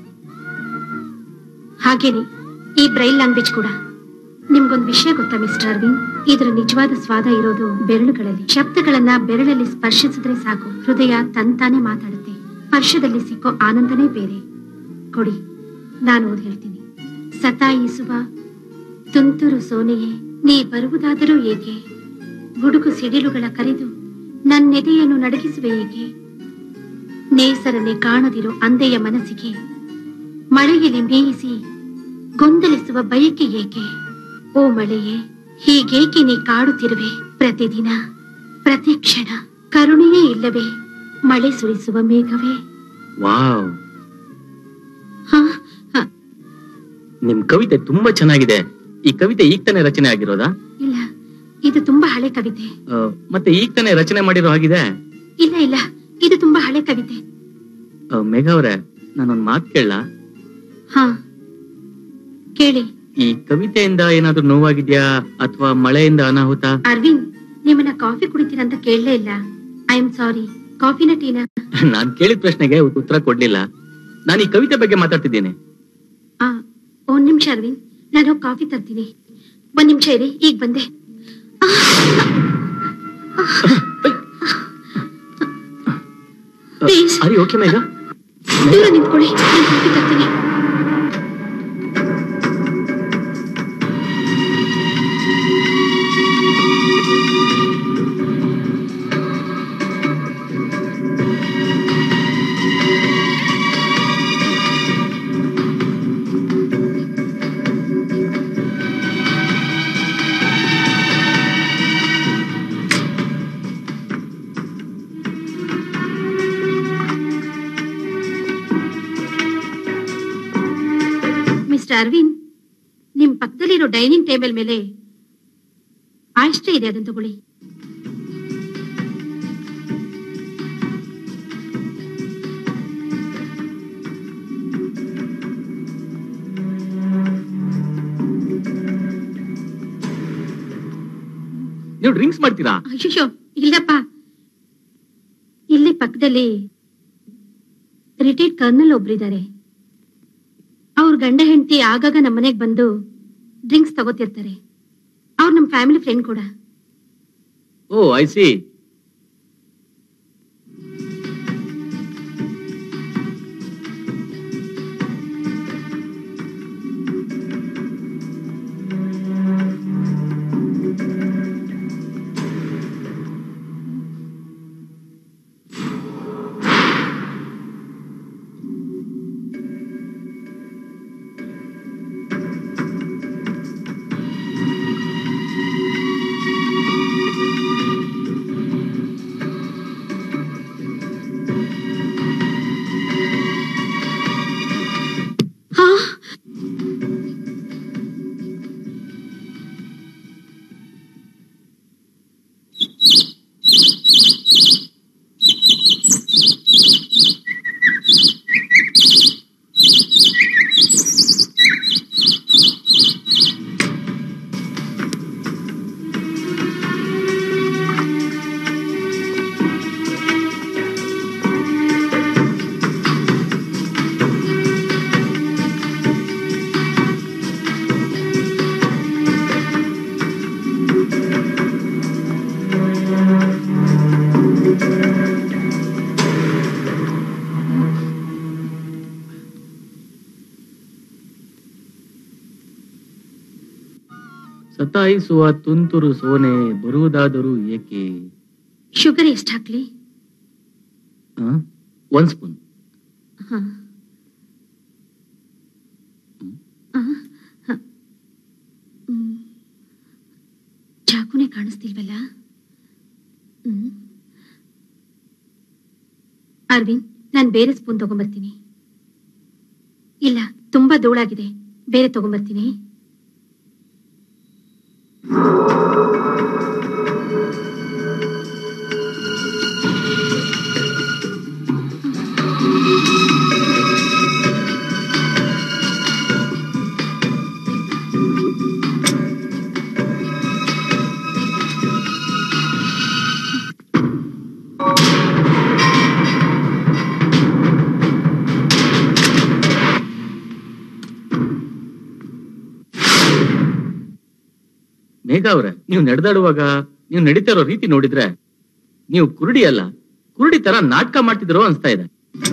ಹಾಗೇನೆ ಈ ಬ್ರೈಲ್ ಲ್ಯಾಂಗ್ವೇಜ್ ಕೂಡ ನಿಮ್ಗೊಂದ್ ವಿಷಯ ಗೊತ್ತಾ ಮಿಸ್ಟರ್ ಅರವಿಂದ್ ಇದರ ನಿಜವಾದ ಸ್ವಾದ ಇರೋದು ಬೆರಳುಗಳಲ್ಲಿ ಶಬ್ದಗಳನ್ನ ಬೆರಳಲ್ಲಿ ಸ್ಪರ್ಶಿಸಿದ್ರೆ ಸಾಕು ಹೃದಯ ತಂತಾನೆ ಮಾತಾಡುತ್ತೆ ಸ್ಪರ್ಶದಲ್ಲಿ ಸಿಕ್ಕೋ ಆನಂದನೇ ಬೇರೆ ಕೊಡಿ ನಾನು ಓದ್ ಹೇಳ್ತೀನಿ ಸತಾಯಿಸುವ ತುಂತುರು ಸೋನೆಯೇ ನೀ ಬರುವುದಾದರೂ ಏಕೆ ಗುಡುಗು ಸಿಡಿಲುಗಳ ಕರೆದು ನನ್ನೆದೆಯನ್ನು ನಡಗಿಸುವೆ ಏಕೆ ನೇಸರನೆ ಕಾಣದಿರೋ ಅಂದೆಯ ಮನಸ್ಸಿಗೆ ಮಳೆಯಲ್ಲಿ ಮೇಯಿಸಿ ಗೊಂದಲಿಸುವ ಬಯಕೆ ಏಕೆ ಓ ಮಳೆಯೇ ಹೀಗೇಕೆ ನೀ ಕಾಡುತ್ತಿರುವೆ ಪ್ರತಿದಿನ ಪ್ರತಿ ಕ್ಷಣ ಕರುಣೆಯೇ ಇಲ್ಲವೇ ಮಳೆ ಸುರಿಸುವ ಮೇಘವೇ ವಾವ್ ಹ ಹ, ನಿಮ್ ಕವಿತೆ ತುಂಬಾ ಚೆನ್ನಾಗಿದೆ ಈ ಕವಿತೆ ಈಗ ತಾನೇ ರಚನೆ ಆಗಿರೋದಾ ಇಲ್ಲ ಇದು ತುಂಬಾ ಹಳೆ ಕವಿತೆ ಆ, ಮತ್ತೆ ಈಗ ತಾನೇ ರಚನೆ ಮಾಡಿರೋ ಹಾಗಿದೆ ಇಲ್ಲ ಇಲ್ಲ ಇದು ತುಂಬಾ ಹಳೆ ಕವಿತೆ ಆ, ಮೇಘಾ ಅವರೇ ನಾನೊಂದ್ ಮಾತು ಕೇಳಲ್ಲ ಹಾ ಕೇಳಿ ಈ ಕವಿತೆಯಿಂದ ಏನಾದ್ರೂ ನೋವಾಗಿದ್ಯಾ ಅಥವಾ ಮಳೆಯಿಂದ ಅನಾಹುತ ಅರವಿಂದ್ ನಿಮ್ಮನ್ನ ಕಾಫಿ ಕುಡಿತೀರಾ ಅಂತ ಕೇಳಲೇ ಇಲ್ಲ ಐ ಆಮ್ ಸಾರಿ ಕಾಫಿನ ಟೀನಾ ನಾನ್ ಕೇಳಿದ ಪ್ರಶ್ನೆಗೆ ಉತ್ತರ ಕೊಡ್ಲಿಲ್ಲ ನಾನು ಈ ಕವಿತೆ ಬಗ್ಗೆ ಮಾತಾಡ್ತಿದ್ದೇನೆ ಆ ಒಂದ್ ನಿಮಿಷ ಅರವಿಂದ್ ನಾನು ಹೋಗಿ ಕಾಫಿ ತರ್ತೀನಿ ಒಂದ್ ನಿಮಿಷ ಇರಿ ಈಗ ಬಂದೆ ಪ್ಲೀಸ್ ಅರಿ ಓಕೆ ಮೇಘ ದೂರ ನಿಂತ್ಕೊಳ್ಳಿ ನಾನು ಕಾಫಿ ತರ್ತೀನಿ ಮಿಸ್ಟರ್ ಅರವಿಂದ್ ನಿಮ್ ಪಕ್ಕದಲ್ಲಿರೋ ಡೈನಿಂಗ್ ಟೇಬಲ್ ಮೇಲೆ ಆಯಿಸ್ಟ್ರೇ ಇದೆ ಅದನ್ನ ತಗೊಳ್ಳಿ ನೀವು ಡ್ರಿಂಕ್ಸ್ ಮಾಡ್ತೀರಾ ಅಯ್ಯೋ ಇಲ್ಲಪ್ಪ ಇಲ್ಲಿ ಪಕ್ಕದಲ್ಲಿ ರಿಟೈರ್ಡ್ ಕರ್ನಲ್ ಒಬ್ರಿದ್ದಾರೆ ಅವ್ರ ಗಂಡ ಹೆಂಡತಿ ಆಗಾಗ ನಮ್ಮ ಮನೆಗೆ ಬಂದು ಡ್ರಿಂಕ್ಸ್ ತಗೋತಿರ್ತಾರೆ ಅವ್ರು ನಮ್ಮ ಫ್ಯಾಮಿಲಿ ಫ್ರೆಂಡ್ ಕೂಡ ಓ ಐ ಸಿ ಹಾ ಸತಾಯಿಸುವ ತುಂತುರು ಸೋನೆ ಬರುವುದಾದರೂ ಏಕೆ ಶುಗರ್ ಎಷ್ಟು ಹಾಕ್ಲಿ ಒನ್ ಸ್ಪೂನ್ ಹಾ ಆ, ಹ. ಹ್ಮ್. ಚಾಕುನೇ ಕಾಣಿಸ್ತಿಲ್ವಲ್ಲ ಹ್ಮ್. ಅರವಿಂದ್ ನಾನು ಬೇರೆ ಸ್ಪೂನ್ ತಗೊಂಬರ್ತೀನಿ ಇಲ್ಲ ತುಂಬಾ ಧೂಳಾಗಿದೆ ಬೇರೆ ತಗೊಂಬರ್ತೀನಿ ಮೇಘ ಅವ್ರೆ ನೀವು ನಡೆದಾಡುವಾಗ ನೀವು ನಡೀತಾ ಇರೋ ರೀತಿ ನೋಡಿದ್ರೆ ನೀವು ಕುರುಡಿ ಅಲ್ಲ ಕುರುಡಿ ತರ ನಾಟಕ ಮಾಡ್ತಿದ್ರು ಅನ್ಸ್ತಾ ಇದೆ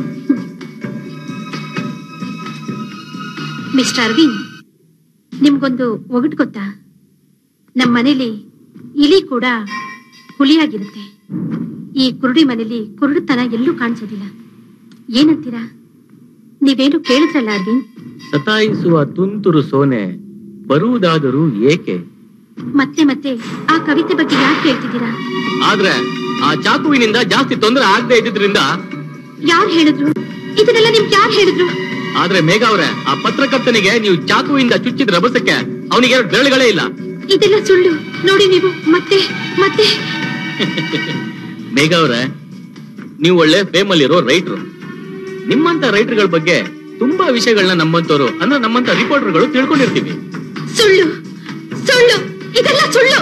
ಮಿಸ್ಟರ್ ಅರವಿಂದ್ ನಿಮ್ಗೊಂದು ಒಗಟ್ ಗೊತ್ತಾ ನಮ್ಮ ಮನೇಲಿ ಇಲಿ ಕೂಡ ಹುಲಿಯಾಗಿರುತ್ತೆ ಈ ಕುರುಡಿ ಮನೇಲಿ ಕುರುಡುತನ ಎಲ್ಲೂ ಕಾಣಿಸೋದಿಲ್ಲ ಏನಂತೀರಾ ನೀವೇನು ಕೇಳಿದ್ರಲ್ಲ ಅರವಿಂದ್ ಸತಾಯಿಸುವ ತುಂತುರು ಸೋನೆ ಬರುವುದಾದರೂ ಏಕೆ ಮತ್ತೆ ಮತ್ತೆ ಆ ಕವಿತೆ ಬಗ್ಗೆ ಯಾಕೆ ಕೇಳ್ತಿದ್ದೀರಾ ಆದ್ರೆ ಆ ಚಾಕುವಿನಿಂದ ಜಾಸ್ತಿ ತೊಂದರೆ ಆಗದೆ ಇದ್ದಿದ್ರಿಂದ ಯಾರು ಹೇಳಿದ್ರು ಇದನ್ನೆಲ್ಲ ನಿಮ್ಗೆ ಯಾರು ಹೇಳಿದ್ರು ಆದ್ರೆ ಮೇಘ ಅವ್ರೆ ಆ ಪತ್ರಕರ್ತನಿಗೆ ನೀವು ಚಾಕುವಿಂದ ಚುಚ್ಚಿದ ರಭಸಕ್ಕೆ ಅವನಿಗೆ ಎರಡು ಬೆರಳುಗಳೇ ಇಲ್ಲ ಇದೆಲ್ಲ ಸುಳ್ಳು ನೋಡಿ ನೀವು ಮತ್ತೆ ಮತ್ತೆ ಮೇಘ ಅವ್ರೆ ನೀವು ಒಳ್ಳೆ ಫೇಮಲ್ಲಿರೋ ರೈಟ್ರು ನಿಮ್ಮಂತ ರೈಟರ್ಗಳ ಬಗ್ಗೆ ತುಂಬಾ ವಿಷಯಗಳನ್ನ ನಮ್ಮಂತವ್ರು ಅಂದ್ರೆ ನಮ್ಮಂತ ರಿಪೋರ್ಟರ್ಗಳು ತಿಳ್ಕೊಂಡಿರ್ತೀವಿ ಸುಳ್ಳು ಸುಳ್ಳು ಇದೆಲ್ಲ ಸುಳ್ಳು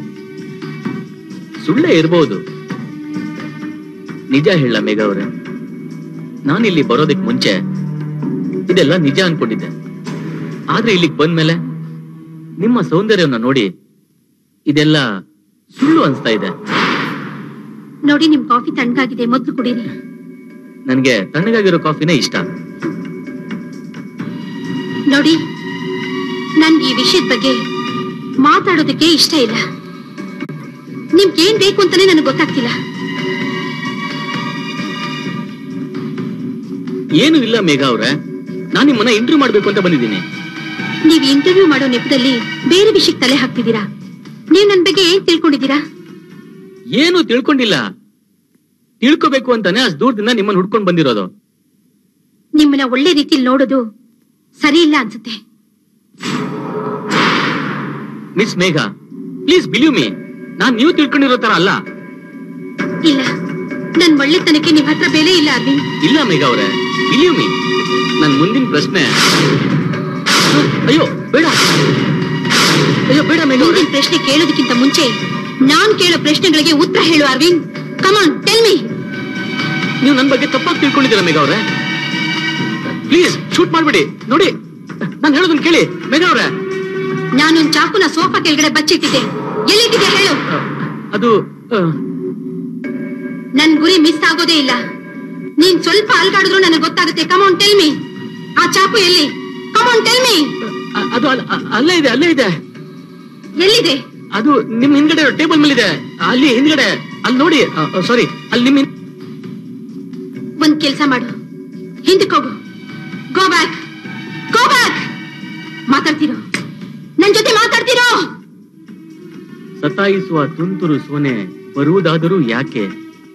ಸುಳ್ಳೇ ಇರ್ಬೋದು ನಿಜ ಹೇಳ ಮೇಘ ಅವ್ರೆ ನಾನಿಲ್ಲಿ ಬರೋದಕ್ ಮುಂಚೆ ಇದೆಲ್ಲ ನಿಜ ಅನ್ಕೊಂಡಿದ್ದೆ ಆದ್ರೆ ಇಲ್ಲಿಗೆ ಬಂದ್ಮೇಲೆ ನಿಮ್ಮ ಸೌಂದರ್ಯವನ್ನ ನೋಡಿ ಇದೆಲ್ಲ ಸುಳ್ಳು ಅನ್ಸ್ತಾ ಇದೆ ನೋಡಿ ನಿಮ್ ಕಾಫಿ ತಣ್ಣಗಾಗಿದೆ ಮೊದ್ಲು ಕುಡೀರಿ ನನ್ಗೆ ತಣ್ಣಗಾಗಿರೋ ಕಾಫಿನೇ ಇಷ್ಟ ನೋಡಿ ನನ್ಗೆ ಈ ವಿಷಯದ ಬಗ್ಗೆ ಮಾತಾಡೋದಕ್ಕೆ ಇಷ್ಟ ಇಲ್ಲ ನಿಮ್ಗೇನ್ ಬೇಕು ಅಂತಾನೆ ನನಗೆ ಗೊತ್ತಾಗ್ತಿಲ್ಲ ಏನು ಇಲ್ಲ ಮೇಘ ಅವ್ರೆ ನಾನ್ ನಿಮ್ಮನ್ನ ಇಂಟರ್ವ್ಯೂ ಮಾಡ್ಬೇಕು ಅಂತ ಬಂದಿದ್ದೀನಿ ನೀವ್ ಇಂಟರ್ವ್ಯೂ ಮಾಡೋ ನೆಪದಲ್ಲಿ ಬೇರೆ ವಿಷಯಕ್ಕೆ ತಲೆ ಹಾಕ್ತಿದ್ದೀರಾ ನೀವ್ ನನ್ ಬಗ್ಗೆ ಏನ್ ತಿಳ್ಕೊಂಡಿದ್ದೀರಾ ಏನು ತಿಳ್ಕೊಂಡಿಲ್ಲ ತಿಳ್ಕೊಬೇಕು ಅಂತಾನೆ ಅಷ್ಟು ದೂರದಿಂದ ನಿಮ್ಮನ್ನ ಹುಡ್ಕೊಂಡ್ ಬಂದಿರೋದು ನಿಮ್ಮನ್ನ ಒಳ್ಳೆ ರೀತಿಲಿ ನೋಡೋದು ಸರಿ ಇಲ್ಲ ಅನ್ಸುತ್ತೆ miss Megha please believe me ನಾನ್ ನೀವು ತಿಳ್ಕೊಂಡಿರೋ ತರ ಅಲ್ಲ ಇಲ್ಲ ನನ್ ಒಳ್ಳೆತನಕ್ಕೆ ನಿಮ್ ಹತ್ರ ಬೆಲೆ ಇಲ್ಲ ಅರವಿಂದ್ ಇಲ್ಲ ಮೇಘ ಅವ್ರೆ ಬಿಲೀವ್ ಮೀ ನನ್ ಮುಂದಿನ ಪ್ರಶ್ನೆ ಅಯ್ಯೋ ಬೇಡ ಅಯ್ಯೋ ಬೇಡ ಮೇಘ ಅವ್ರೆ ಮುಂದಿನ ಪ್ರಶ್ನೆ ಕೇಳೋದಕ್ಕಿಂತ ಮುಂಚೆ ನಾನ್ ಕೇಳೋ ಪ್ರಶ್ನೆಗಳಿಗೆ ಉತ್ತರ ಹೇಳು ಅರವಿಂದ್ ಕಮಾನ್ ಟೆಲ್ ಮೀ ನೀವು ನನ್ ಬಗ್ಗೆ ತಪ್ಪಾಗಿ ತಿಳ್ಕೊಂಡಿದ್ದೀರಾ ಮೇಘ ಅವ್ರೆ ಪ್ಲೀಸ್ ಶೂಟ್ ಮಾಡ್ಬಿಡಿ ನೋಡಿ ನಾನು ಹೇಳೋದನ್ನ ಕೇಳಿ ಮೇಘ ಅವ್ರೆ ನಾನೊಂದ್ ಚಾಕುನ ಸೋಫಾ ಕೆಳಗಡೆ ಬಚ್ಚಿಟ್ಟಿದ್ದೆ ಎಲ್ಲಿಟ್ಟಿದ್ಯಾ ಹೇಳು ಆ, ಅದು ಆ, ನನ್ ಗುರಿ ಮಿಸ್ ಆಗೋದೇ ಇಲ್ಲ ನೀನ್ ಸ್ವಲ್ಪ ಅಲ್ಗಾಡಿದ್ರು ನನಗೆ ಗೊತ್ತಾಗುತ್ತೆ ಕಮಾನ್ ಟೆಲ್ ಮೀ ಆ ಚಾಕು ಎಲ್ಲಿ ಕಮಾನ್ ಟೆಲ್ ಮೀ ಅ- ಅದು ಅಲ್ಲ- ಅ- ಅಲ್ಲೇ ಇದೆ ಅಲ್ಲೇ ಇದೆ ಎಲ್ಲಿದೆ ಅದು ನಿಮ್ ಹಿಂದ್ಗಡೆ ಟೇಬಲ್ ಮೇಲೆ ಇದೆ ಅಲ್ಲಿ ಹಿಂದ್ಗಡೆ ಅಲ್ಲಿ ನೋಡಿ ಸಾರಿ ಅಲ್ಲಿ ನಿಮ್ ಹಿಂ- ಒಂದ್ ಕೆಲ್ಸ ಮಾಡು ಹಿಂದಕ್ಕೆ ಹೋಗು ಗೋ ಬ್ಯಾಕ್ ಗೋ ಬ್ಯಾಕ್ ಮಾತಾಡ್ತಿರೋ ನನ್ ಜೊತೆ ಮಾತಾಡ್ತಿರೋ ಸತಾಯಿಸುವ ತುಂತುರು ಸೋನೆ ಬರುವುದಾದರೂ ಯಾಕೆ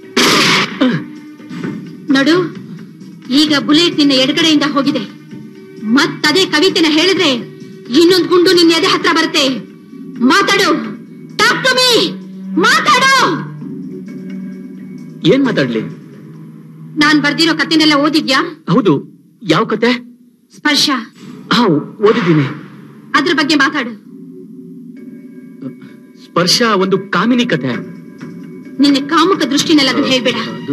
ನೋಡು ಈಗ ಬುಲೆಟ್ ನಿನ್ನ ಎಡಗಡೆಯಿಂದ ಹೋಗಿದೆ ಮತ್ತದೇ ಕವಿತೆನ ಹೇಳಿದ್ರೆ ಇನ್ನೊಂದ್ ಗುಂಡು ನಿನ್ನ ಎದೆ ಹತ್ರ ಬರುತ್ತೆ ಮಾತಾಡು ಟಾಕ್ ಟು ಮೀ ಮಾತಾಡು ಏನ್ ಮಾತಾಡ್ಲಿ ನಾನ್ ಬರ್ದಿರೋ ಕತೆನೆಲ್ಲ ಓದಿದ್ಯಾ ಹೌದು ಯಾವ ಕತೆ ಸ್ಪರ್ಶ ಹಾ ಓದಿದ್ದೀನಿ ಅದ್ರ ಬಗ್ಗೆ ಮಾತಾಡು ಸ್ಪರ್ಶ ಒಂದು ಕಾಮಿನಿ ಕತೆ ನಿನ್ನ ಕಾಮುಕ ದೃಷ್ಟಿನೆಲ್ಲ ಅದನ್ನ ಹೇಳ್ಬೇಡ ಅದು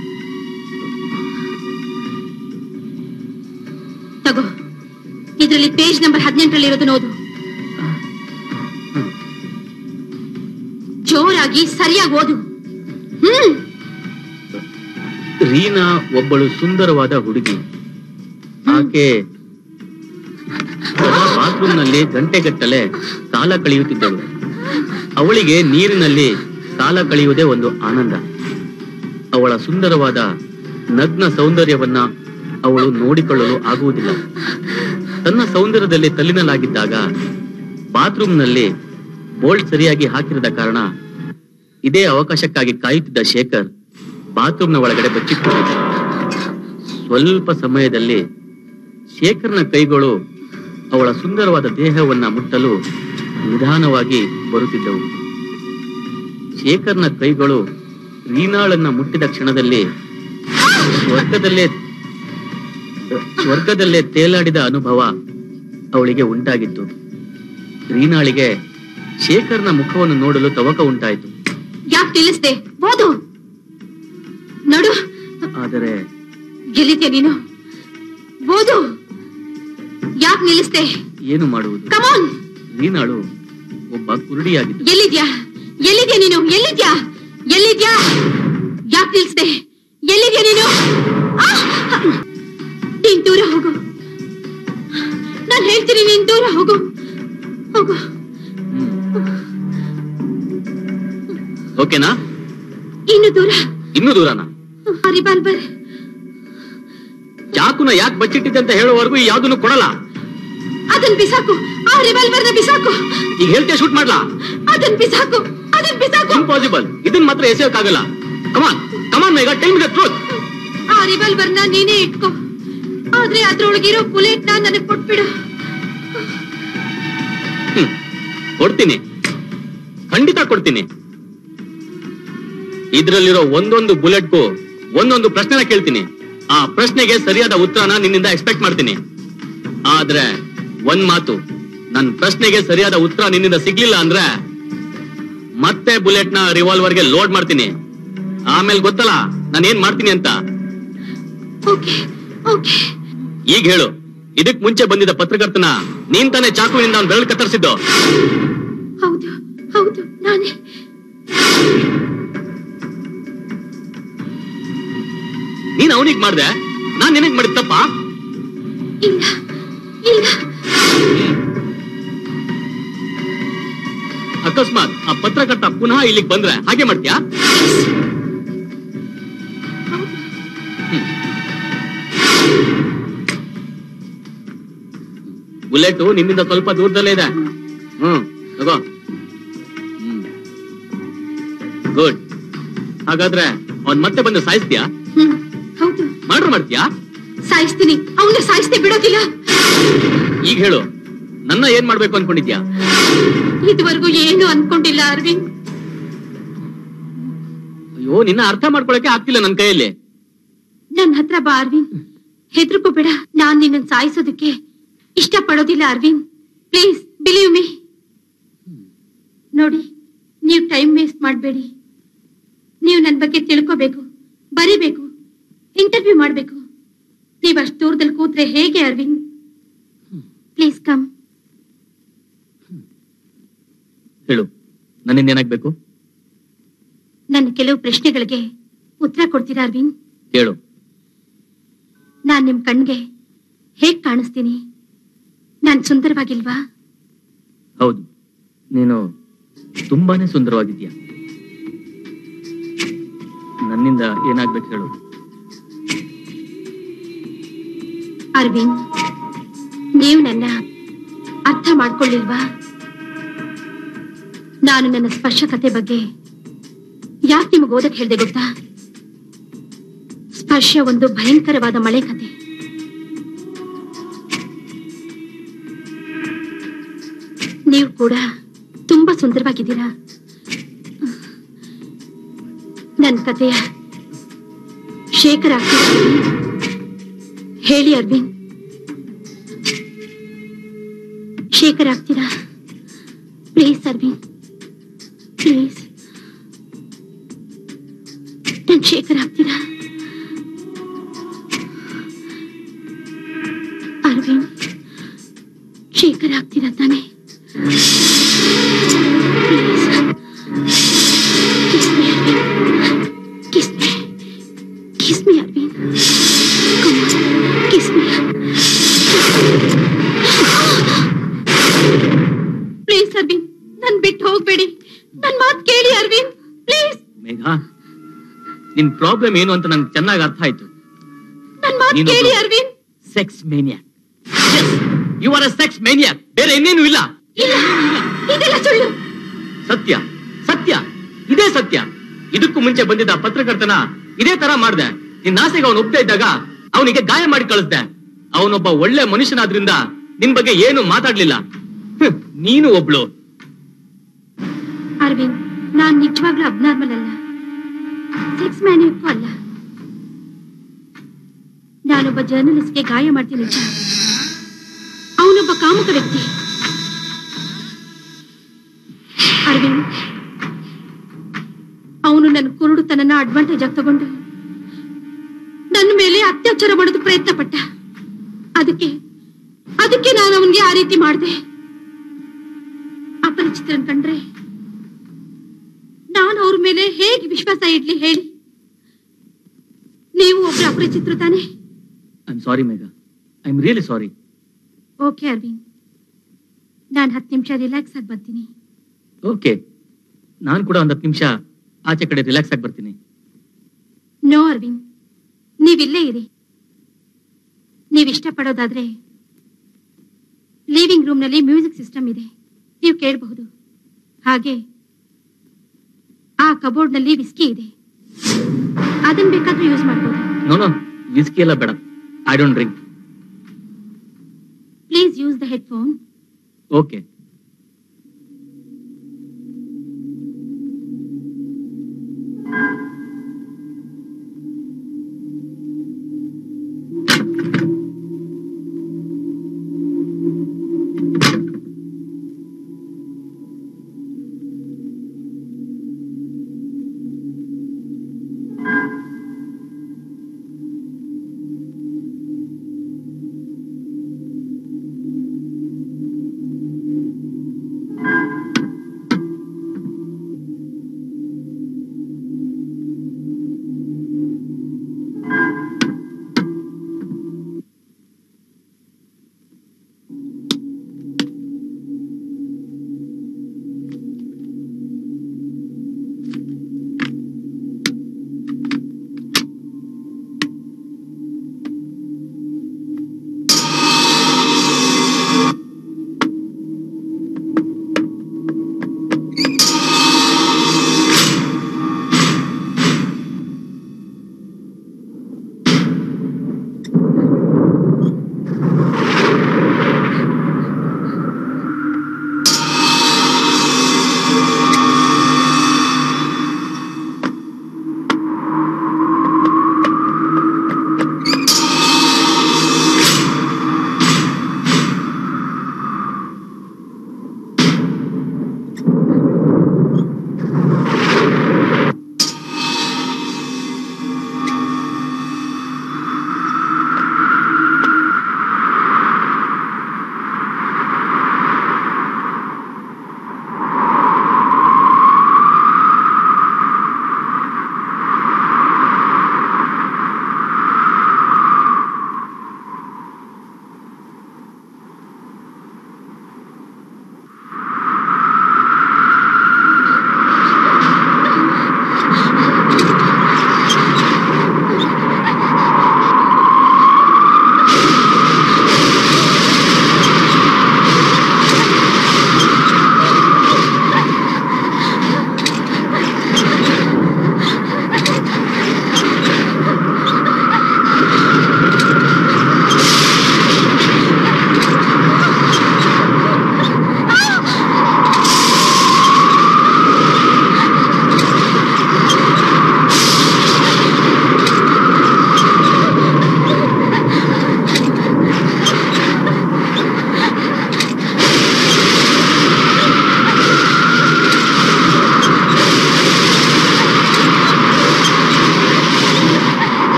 ತಗೋ ಇದ್ರಲ್ಲಿ ಪೇಜ್ ನಂಬರ್ ಹದಿನೆಂಟರಲ್ಲಿ ಇರೋದು ಓದು ಜೋರಾಗಿ ಸರಿಯಾಗಿ ಓದು ಹ್ಮ್ ರೀನಾ ಒಬ್ಬಳು ಸುಂದರವಾದ ಹುಡುಗಿ ಆಕೆ ಬಾತ್ರೂಮ್ ನಲ್ಲಿ ಗಂಟೆಗಟ್ಟಲೆ ಕಾಲ ಕಳೆಯುತ್ತಿದ್ದಳು ಅವಳಿಗೆ ನೀರಿನಲ್ಲಿ ಕಾಲ ಕಳೆಯುವುದೇ ಒಂದು ಆನಂದ ಅವಳ ಸುಂದರವಾದ ನಗ್ನ ಸೌಂದರ್ಯವನ್ನ ಅವಳು ನೋಡಿಕೊಳ್ಳಲು ಆಗುವುದಿಲ್ಲ ತನ್ನ ಸೌಂದರ್ಯದಲ್ಲಿ ತಲ್ಲಿನಲಾಗಿದ್ದಾಗ ಬಾತ್ರೂಮ್ನಲ್ಲಿ ಬೋಲ್ಟ್ ಸರಿಯಾಗಿ ಹಾಕಿರದ ಕಾರಣ ಇದೇ ಅವಕಾಶಕ್ಕಾಗಿ ಕಾಯುತ್ತಿದ್ದ ಶೇಖರ್ ಬಾತ್ರೂಮ್ನ ಒಳಗಡೆ ಬಚ್ಚಿಟ್ಟಿದ್ದ ಸ್ವಲ್ಪ ಸಮಯದಲ್ಲಿ ಶೇಖರ್ನ ಕೈಗಳು ಅವಳ ಸುಂದರವಾದ ದೇಹವನ್ನ ಮುಟ್ಟಲು ನಿಧಾನವಾಗಿ ಬರುತ್ತಿದ್ದವು ಶೇಖರ್ನ ಕೈಗಳು ರೀನಾಳನ್ನ ಮುಟ್ಟಿದ ಕ್ಷಣದಲ್ಲಿ ಸ್ವರ್ಗದಲ್ಲೇ ಸ್ವರ್ಗದಲ್ಲೇ ತೇಲಾಡಿದ ಅನುಭವ ಅವಳಿಗೆ ಉಂಟಾಗಿತ್ತು ರೀನಾಳಿಗೆ ಶೇಖರ್ನ ಮುಖವನ್ನು ನೋಡಲು ತವಕ ಉಂಟಾಯಿತು ಯಾಕೆ ನಿಲ್ಲಿಸ್ದೆ ಓದು ನೋಡು ಆದರೆ ಗೆಲ್ಲಿದ್ಯಾ ನೀನು ಓದು ಯಾಕೆ ನಿಲ್ಲಿಸ್ದೆ ಏನು ಮಾಡುವುದು ಕಮಾನ್ ರೀನಾಳು ಒಬ್ಬ ಕುರುಡಿಯಾಗಿದ್ದು ಎಲ್ಲಿದ್ಯಾ ಎಲ್ಲಿದ್ಯಾ ನೀನು ಎಲ್ಲಿದ್ಯಾ ಎಲ್ಲಿದ್ಯಾ ಯಾಕೆ ನಿಲ್ಸ್ದೆ ಎಲ್ಲಿದ್ಯಾ ನೀನು ಆ! ನೀನ್ ದೂರ ಹೋಗು ನಾನ್ ಹೇಳ್ತೀನಿ ನೀನ್ ದೂರ ಹೋಗು ಹೋಗು ಓಕೆನಾ ಇನ್ನು ದೂರ ಇನ್ನೂ ದೂರನಾ ಆ ರಿವಾಲ್ವರ್ ಚಾಕುನ ಯಾಕೆ ಬಚ್ಚಿಟ್ಟಿದ್ದೆ ಅಂತ ಹೇಳೋವರೆಗೂ ಯಾವ್ದನ್ನು ಕೊಡಲ್ಲ ಅದನ್ ಬಿಸಾಕು ಆ ರಿವಾಲ್ವರ್ನ ಬಿಸಾಕು ಈಗ ಹೇಳ್ತೆ ಶೂಟ್ ಮಾಡ್ಲಾ ಅದನ್ ಬಿಸಾಕು ಅದನ್ ಬಿಸಾಕು ಇಂಪಾಸಿಬಲ್ ಇದನ್ ಮಾತ್ರ ಎಸೆಯೋಕ್ಕಾಗಲ್ಲ ಕಮಾನ್ ಕಮಾನ್ ಮೇಗ ಟೆಲ್ ಮಿ ದ ಟ್ರೂತ್ ಆ ರಿವಾಲ್ವರ್ನ ನೀನೇ ಇಟ್ಕೋ ಆದ್ರೆ ಅದ್ರೊಳಗಿರೋ ಬುಲೆಟ್ನ ನನಗ್ ಕೊಟ್ಬಿಡು ಕೊಡ್ತೀನಿ ಖಂಡಿತ ಕೊಡ್ತೀನಿ ಇದ್ರಲ್ಲಿರೋ ಒಂದೊಂದು ಬುಲೆಟ್ಗೂ ಒಂದೊಂದು ಪ್ರಶ್ನೆನ ಕೇಳ್ತೀನಿ ಆ ಪ್ರಶ್ನೆಗೆ ಸರಿಯಾದ ಉತ್ತರನ ನಿನ್ನಿಂದ ಎಕ್ಸ್ಪೆಕ್ಟ್ ಮಾಡ್ತೀನಿ ಆದ್ರೆ ಒಂದ್ ಮಾತು ನನ್ ಪ್ರಶ್ನೆಗೆ ಸರಿಯಾದ ಉತ್ತರ ನಿನ್ನಿಂದ ಸಿಗ್ಲಿಲ್ಲ ಅಂದ್ರೆ ಮತ್ತೆ ಬುಲೆಟ್ ನ ರಿವಾಲ್ವರ್ಗೆ ಲೋಡ್ ಮಾಡ್ತೀನಿ ಆಮೇಲೆ ಗೊತ್ತಲ್ಲ ನಾನು ಏನ್ ಮಾಡ್ತೀನಿ ಅಂತ ಓಕೆ ಓಕೆ ಈಗ ಹೇಳು ಇದಕ್ ಮುಂಚೆ ಬಂದಿದ್ದ ಪತ್ರಕರ್ತನ ನೀನ್ ತಾನೇ ಚಾಕುವಿನಿಂದ ಅವ್ನ ಬೆರಳು ಕತ್ತರಿಸಿದ್ದು ಹೌದು ಹೌದು ನಾನೇ ನೀನ್ ಅವನಿಗೆ ಮಾಡ್ದೆ ನಾನ್ ನಿನಗ್ ಮಾಡಿದ ತಪ್ಪ ಇಲ್ಲ ಇಲ್ಲ ಅಕಸ್ಮಾತ್ ಆ ಪತ್ರಕರ್ತ ಪುನಃ ಇಲ್ಲಿಗೆ ಬಂದ್ರೆ ಹಾಗೆ ಮಾಡ್ತೀಯಾ ಬುಲೆಟ್ ನಿನ್ನಿಂದ ಸ್ವಲ್ಪ ದೂರದಲ್ಲೇ ಇದೆ ಹ್ಮ್ ತಗೋ ಗುಡ್ ಹಾಗಾದ್ರೆ ಅವ್ನ್ ಮತ್ತೆ ಬಂದು ಸಾಯಿಸ್ತೀಯಾ ಹ್ಮ್ ಹೌದು ಮಾಡ್ರು ಮಾಡ್ತೀಯಾ ಸಾಯಿಸ್ತೀನಿ ಅವನ್ನ ಸಾಯಿಸ್ತೆ ಬಿಡೋದಿಲ್ಲ ಈಗ ಹೇಳು ನನ್ನ ಏನ್ ಮಾಡ್ಬೇಕು ಅನ್ಕೊಂಡಿದ್ಯಾ ಇದುವರೆಗೂ ಏನು ಅನ್ಕೊಂಡಿಲ್ಲ ಅರವಿಂದ್ ಅಯ್ಯೋ ನಿನ್ನ ಅರ್ಥ ಮಾಡ್ಕೊಳಕ್ಕೆ ಆಗ್ತಿಲ್ಲ ನನ್ ಕೈಯಲ್ಲಿ ನನ್ನ ಹತ್ರ ಬಾ ಅರವಿಂದ್ ಹೆದರ್ಕೋಬೇಡ ನಾನ್ ನಿನ್ನ ಸಾಯಿಸೋದಕ್ಕೆ ಇಷ್ಟ ಪಡೋದಿಲ್ಲ ಅರವಿಂದ್ ಪ್ಲೀಸ್ ಬಿಲೀವ್ ಮೀ ನೋಡಿ ನೀವು ಟೈಮ್ ವೇಸ್ಟ್ ಮಾಡಬೇಡಿ ನೀವು ನನ್ನ ಬಗ್ಗೆ ತಿಳ್ಕೋಬೇಕು ಬರಿಬೇಕು ಇಂಟರ್ವ್ಯೂ ಮಾಡಬೇಕು ನೀವು ಅಷ್ಟು ದೂರದಲ್ಲಿ ಕೂತ್ರೆ ಹೇಗೆ ಅರವಿಂದ್ ಪ್ಲೀಸ್ ಕಮ್ ಹೇಳು ನನ್ನಿಂದ ಏನಾಗ್ಬೇಕು ನನ್ನ ಕೆಲವು ಪ್ರಶ್ನೆಗಳಿಗೆ ಉತ್ತರ ಕೊಡ್ತೀರಾ ಅರವಿಂದ್ ಹೇಳು ನಾನ್ ನಿಮ್ ಕಣ್ಗೆ ಹೇಗ್ ಕಾಣಿಸ್ತೀನಿ ನಾನ್ ಸುಂದರವಾಗಿಲ್ವಾ ಹೌದು ನೀನು ತುಂಬಾನೇ ಸುಂದರವಾಗಿದ್ಯಾ ನನ್ನಿಂದ ಏನಾಗ್ಬೇಕು ಹೇಳು ಅರವಿಂದ್ ನೀವು ನನ್ನ ಅರ್ಥ ಮಾಡ್ಕೊಳ್ಳಿಲ್ವಾ ನಾನು ನನ್ನ ಸ್ಪರ್ಶಕತೆ ಬಗ್ಗೆ ಯಾಕೆ ನಿಮಗೆ ಓದಕ್ ಹೇಳ್ದೆ ಗೊತ್ತಾ ಸ್ಪರ್ಶ ಒಂದು ಭಯಂಕರವಾದ ಮಳೆ ಕತೆ ನೀವು ಕೂಡ ತುಂಬಾ ಸುಂದರವಾಗಿದ್ದೀರಾ ನನ್ನ ಕತೆಯ ಶೇಖರ್ ಆಗ್ತೀರಾ ಹೇಳಿ ಅರವಿಂದ್ ಶೇಖರ್ ಆಗ್ತೀರಾ ಪ್ಲೀಸ್ ಅರವಿಂದ್ ಪ್ಲೀಸ್ ನನ್ ಶೇಖರ್ ಆಗ್ತೀರಾ ಅರವಿಂದ್ ಶೇಖರ್ ಆಗ್ತೀರಾ ತಾನೆ Kiss me, Arvind. Kiss me. Kiss me, Arvind. Come on, kiss me. Please Aravind ನನ್ ಬಿಟ್ಟು ಹೋಗ್ಬೇಡಿ ನನ್ ಮಾತ್ ಕೇಳಿ ಅರವಿಂದ್ ಪ್ಲೀಸ್ ಮೇಘ ನಿನ್ ಪ್ರಾಬ್ಲಮ್ ಏನು ಅಂತ ನಂಗೆ ಚೆನ್ನಾಗಿ ಅರ್ಥ ಆಯ್ತು ನನ್ ಮಾತ್ ನೀನೊಬ್ಳು- ಕೇಳಿ Aravind sex maniac you are a sex maniac ಬೇರೆ ಇನ್ನೇನು ಇಲ್ಲ ಇಲ್ಲ ಇದೆಲ್ಲ ಸುಳ್ಳು ಸತ್ಯ ಸತ್ಯ ಇದೇ ಸತ್ಯ ಇದಕ್ಕೂ ಮುಂಚೆ ಬಂದಿದ್ದ ಪತ್ರಕರ್ತನ ಇದೇ ತರ ಮಾಡ್ದೆ ನಿನ್ನ ಆಸೆಗೆ ಅವನು ಒಪ್ತಾ ಇದ್ದಾಗ ಅವನಿಗೆ ಗಾಯ ಮಾಡಿ ಕಳಿಸ್ದೆ ಅವನೊಬ್ಬ ಒಳ್ಳೆ ಮನುಷ್ಯನಾದ್ರಿಂದ ನಿನ್ ಬಗ್ಗೆ ಏನು ಮಾತಾಡ್ಲಿಲ್ಲ ಹ್ಮ್, ನೀನು ಒಬ್ಳು ಅರವಿಂದ್ ನಾನ್ ನಿಜವಾಗ್ಲೂ ಅಬ್ನಾರ್ಮಲ್ ಅಲ್ಲ ಸೆಕ್ಸ್ ಮ್ಯಾನಿಯಕ್ಕೂ ಅಲ್ಲ ನಾನೊಬ್ಬ ಜರ್ನಲಿಸ್ಟ್ಗೆ ಗಾಯ ಮಾಡ್ತೀನಿ ನಿಜ ಅವನೊಬ್ಬ ಕಾಮುಕ ವ್ಯಕ್ತಿ ಅರವಿಂದ್ ಅವನು ನನ್ನ ಕುರುಡುತನನ ಅಡ್ವಾಂಟೇಜ್ ಆಗಿ ತಗೊಂಡು ನನ್ನ ಮೇಲೆ ಅತ್ಯಾಚಾರ ಮಾಡೋದಕ್ಕೆ ಪ್ರಯತ್ನ ಪಟ್ಟ ಅದಕ್ಕೆ ಅದಕ್ಕೆ ನಾನು ಅವನಿಗೆ ಆ ರೀತಿ ಮಾಡಿದೆ ಅಪರಿಚಿತರನ್ ಕಂಡ್ರೆ ನಾನು ಅವ್ರ ಮೇಲೆ ಹೇಗೆ ವಿಶ್ವಾಸ ಇಡ್ಲಿ ಹೇಳಿ ನೀವು ಒಬ್ರು ಅಪರಿಚಿತರು ತಾನೆ I am sorry Megha I am really sorry okay Aravind ನಾನು ಹತ್ತು ನಿಮಿಷ ರಿಲ್ಯಾಕ್ಸ್ ಆಗಿ ಬರ್ತೀನಿ ಓಕೆ ನಾನು ಕೂಡ ಒಂದ್ ಹತ್ತು ನಿಮಿಷ ಆಚೆ ಕಡೆ ರಿಲ್ಯಾಕ್ಸ್ ಆಗಿ ಬರ್ತೀನಿ ನೋ ಅರವಿಂದ್ ನೀವಿಲ್ಲೇ ಇರಿ ನೀವು ಇಷ್ಟಪಡೋದಾದ್ರೆ ಲಿವಿಂಗ್ ರೂಮ್ನಲ್ಲಿ ಮ್ಯೂಸಿಕ್ ಸಿಸ್ಟಮ್ ಇದೆ ನೀವು ಕೇಳಬಹುದು ಹಾಗೆ ಆ ಕಬೋರ್ಡ್ನಲ್ಲಿ ವಿಸ್ಕಿ ಇದೆ ಅದನ್ನ ಬೇಕಾದ್ರೂ ಯೂಸ್ ಮಾಡ್ಬೋದು ನೋ ನೋ ವಿಸ್ಕಿ ಎಲ್ಲ ಬೇಡ I don't drink please use the headphone okay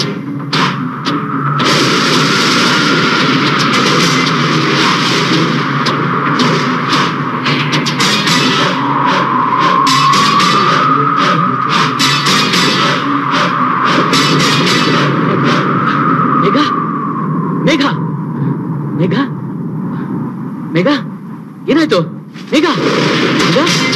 Megha Megha Megha Megha ಏನಾಯ್ತು ಮೇಘ ಮೇಘ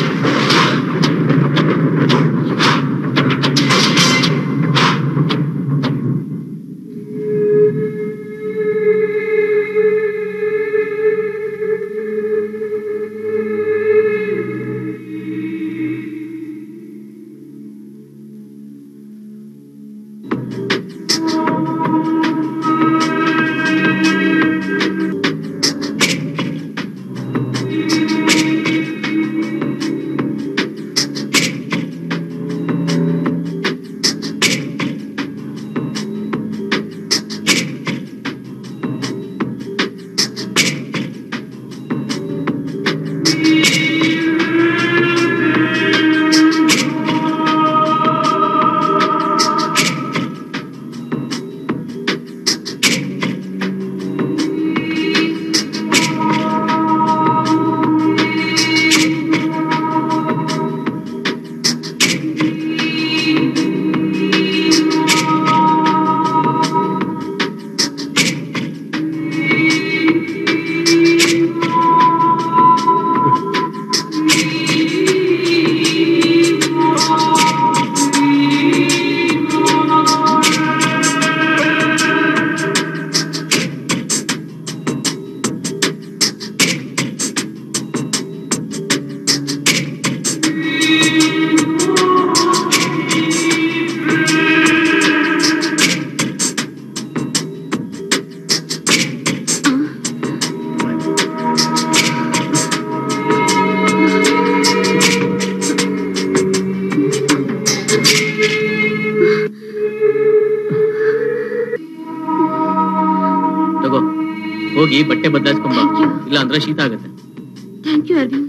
ತಗೋ ಹೋಗಿ ಬಟ್ಟೆ ಬದಲಾಯಿಸ್ಕೊಂಬ Thank you. ಇಲ್ಲ ಅಂದ್ರೆ ಶೀತ ಆಗತ್ತೆ ಥ್ಯಾಂಕ್ ಯು ಅರವಿಂದ್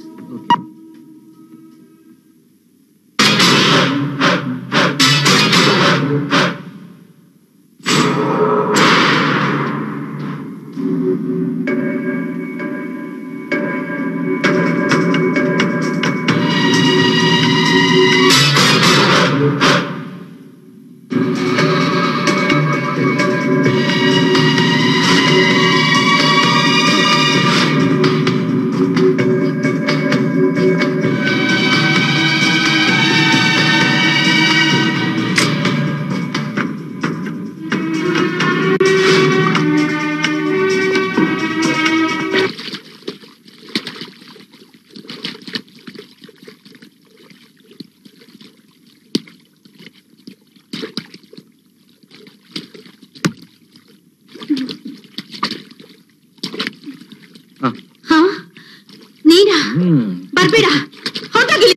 ಹ. ಹಾ ನೀನಾ ಹ್ಮ್ ಬರ್ಬೇಡ ಹೊರಟೋಗಿಲ್ಲ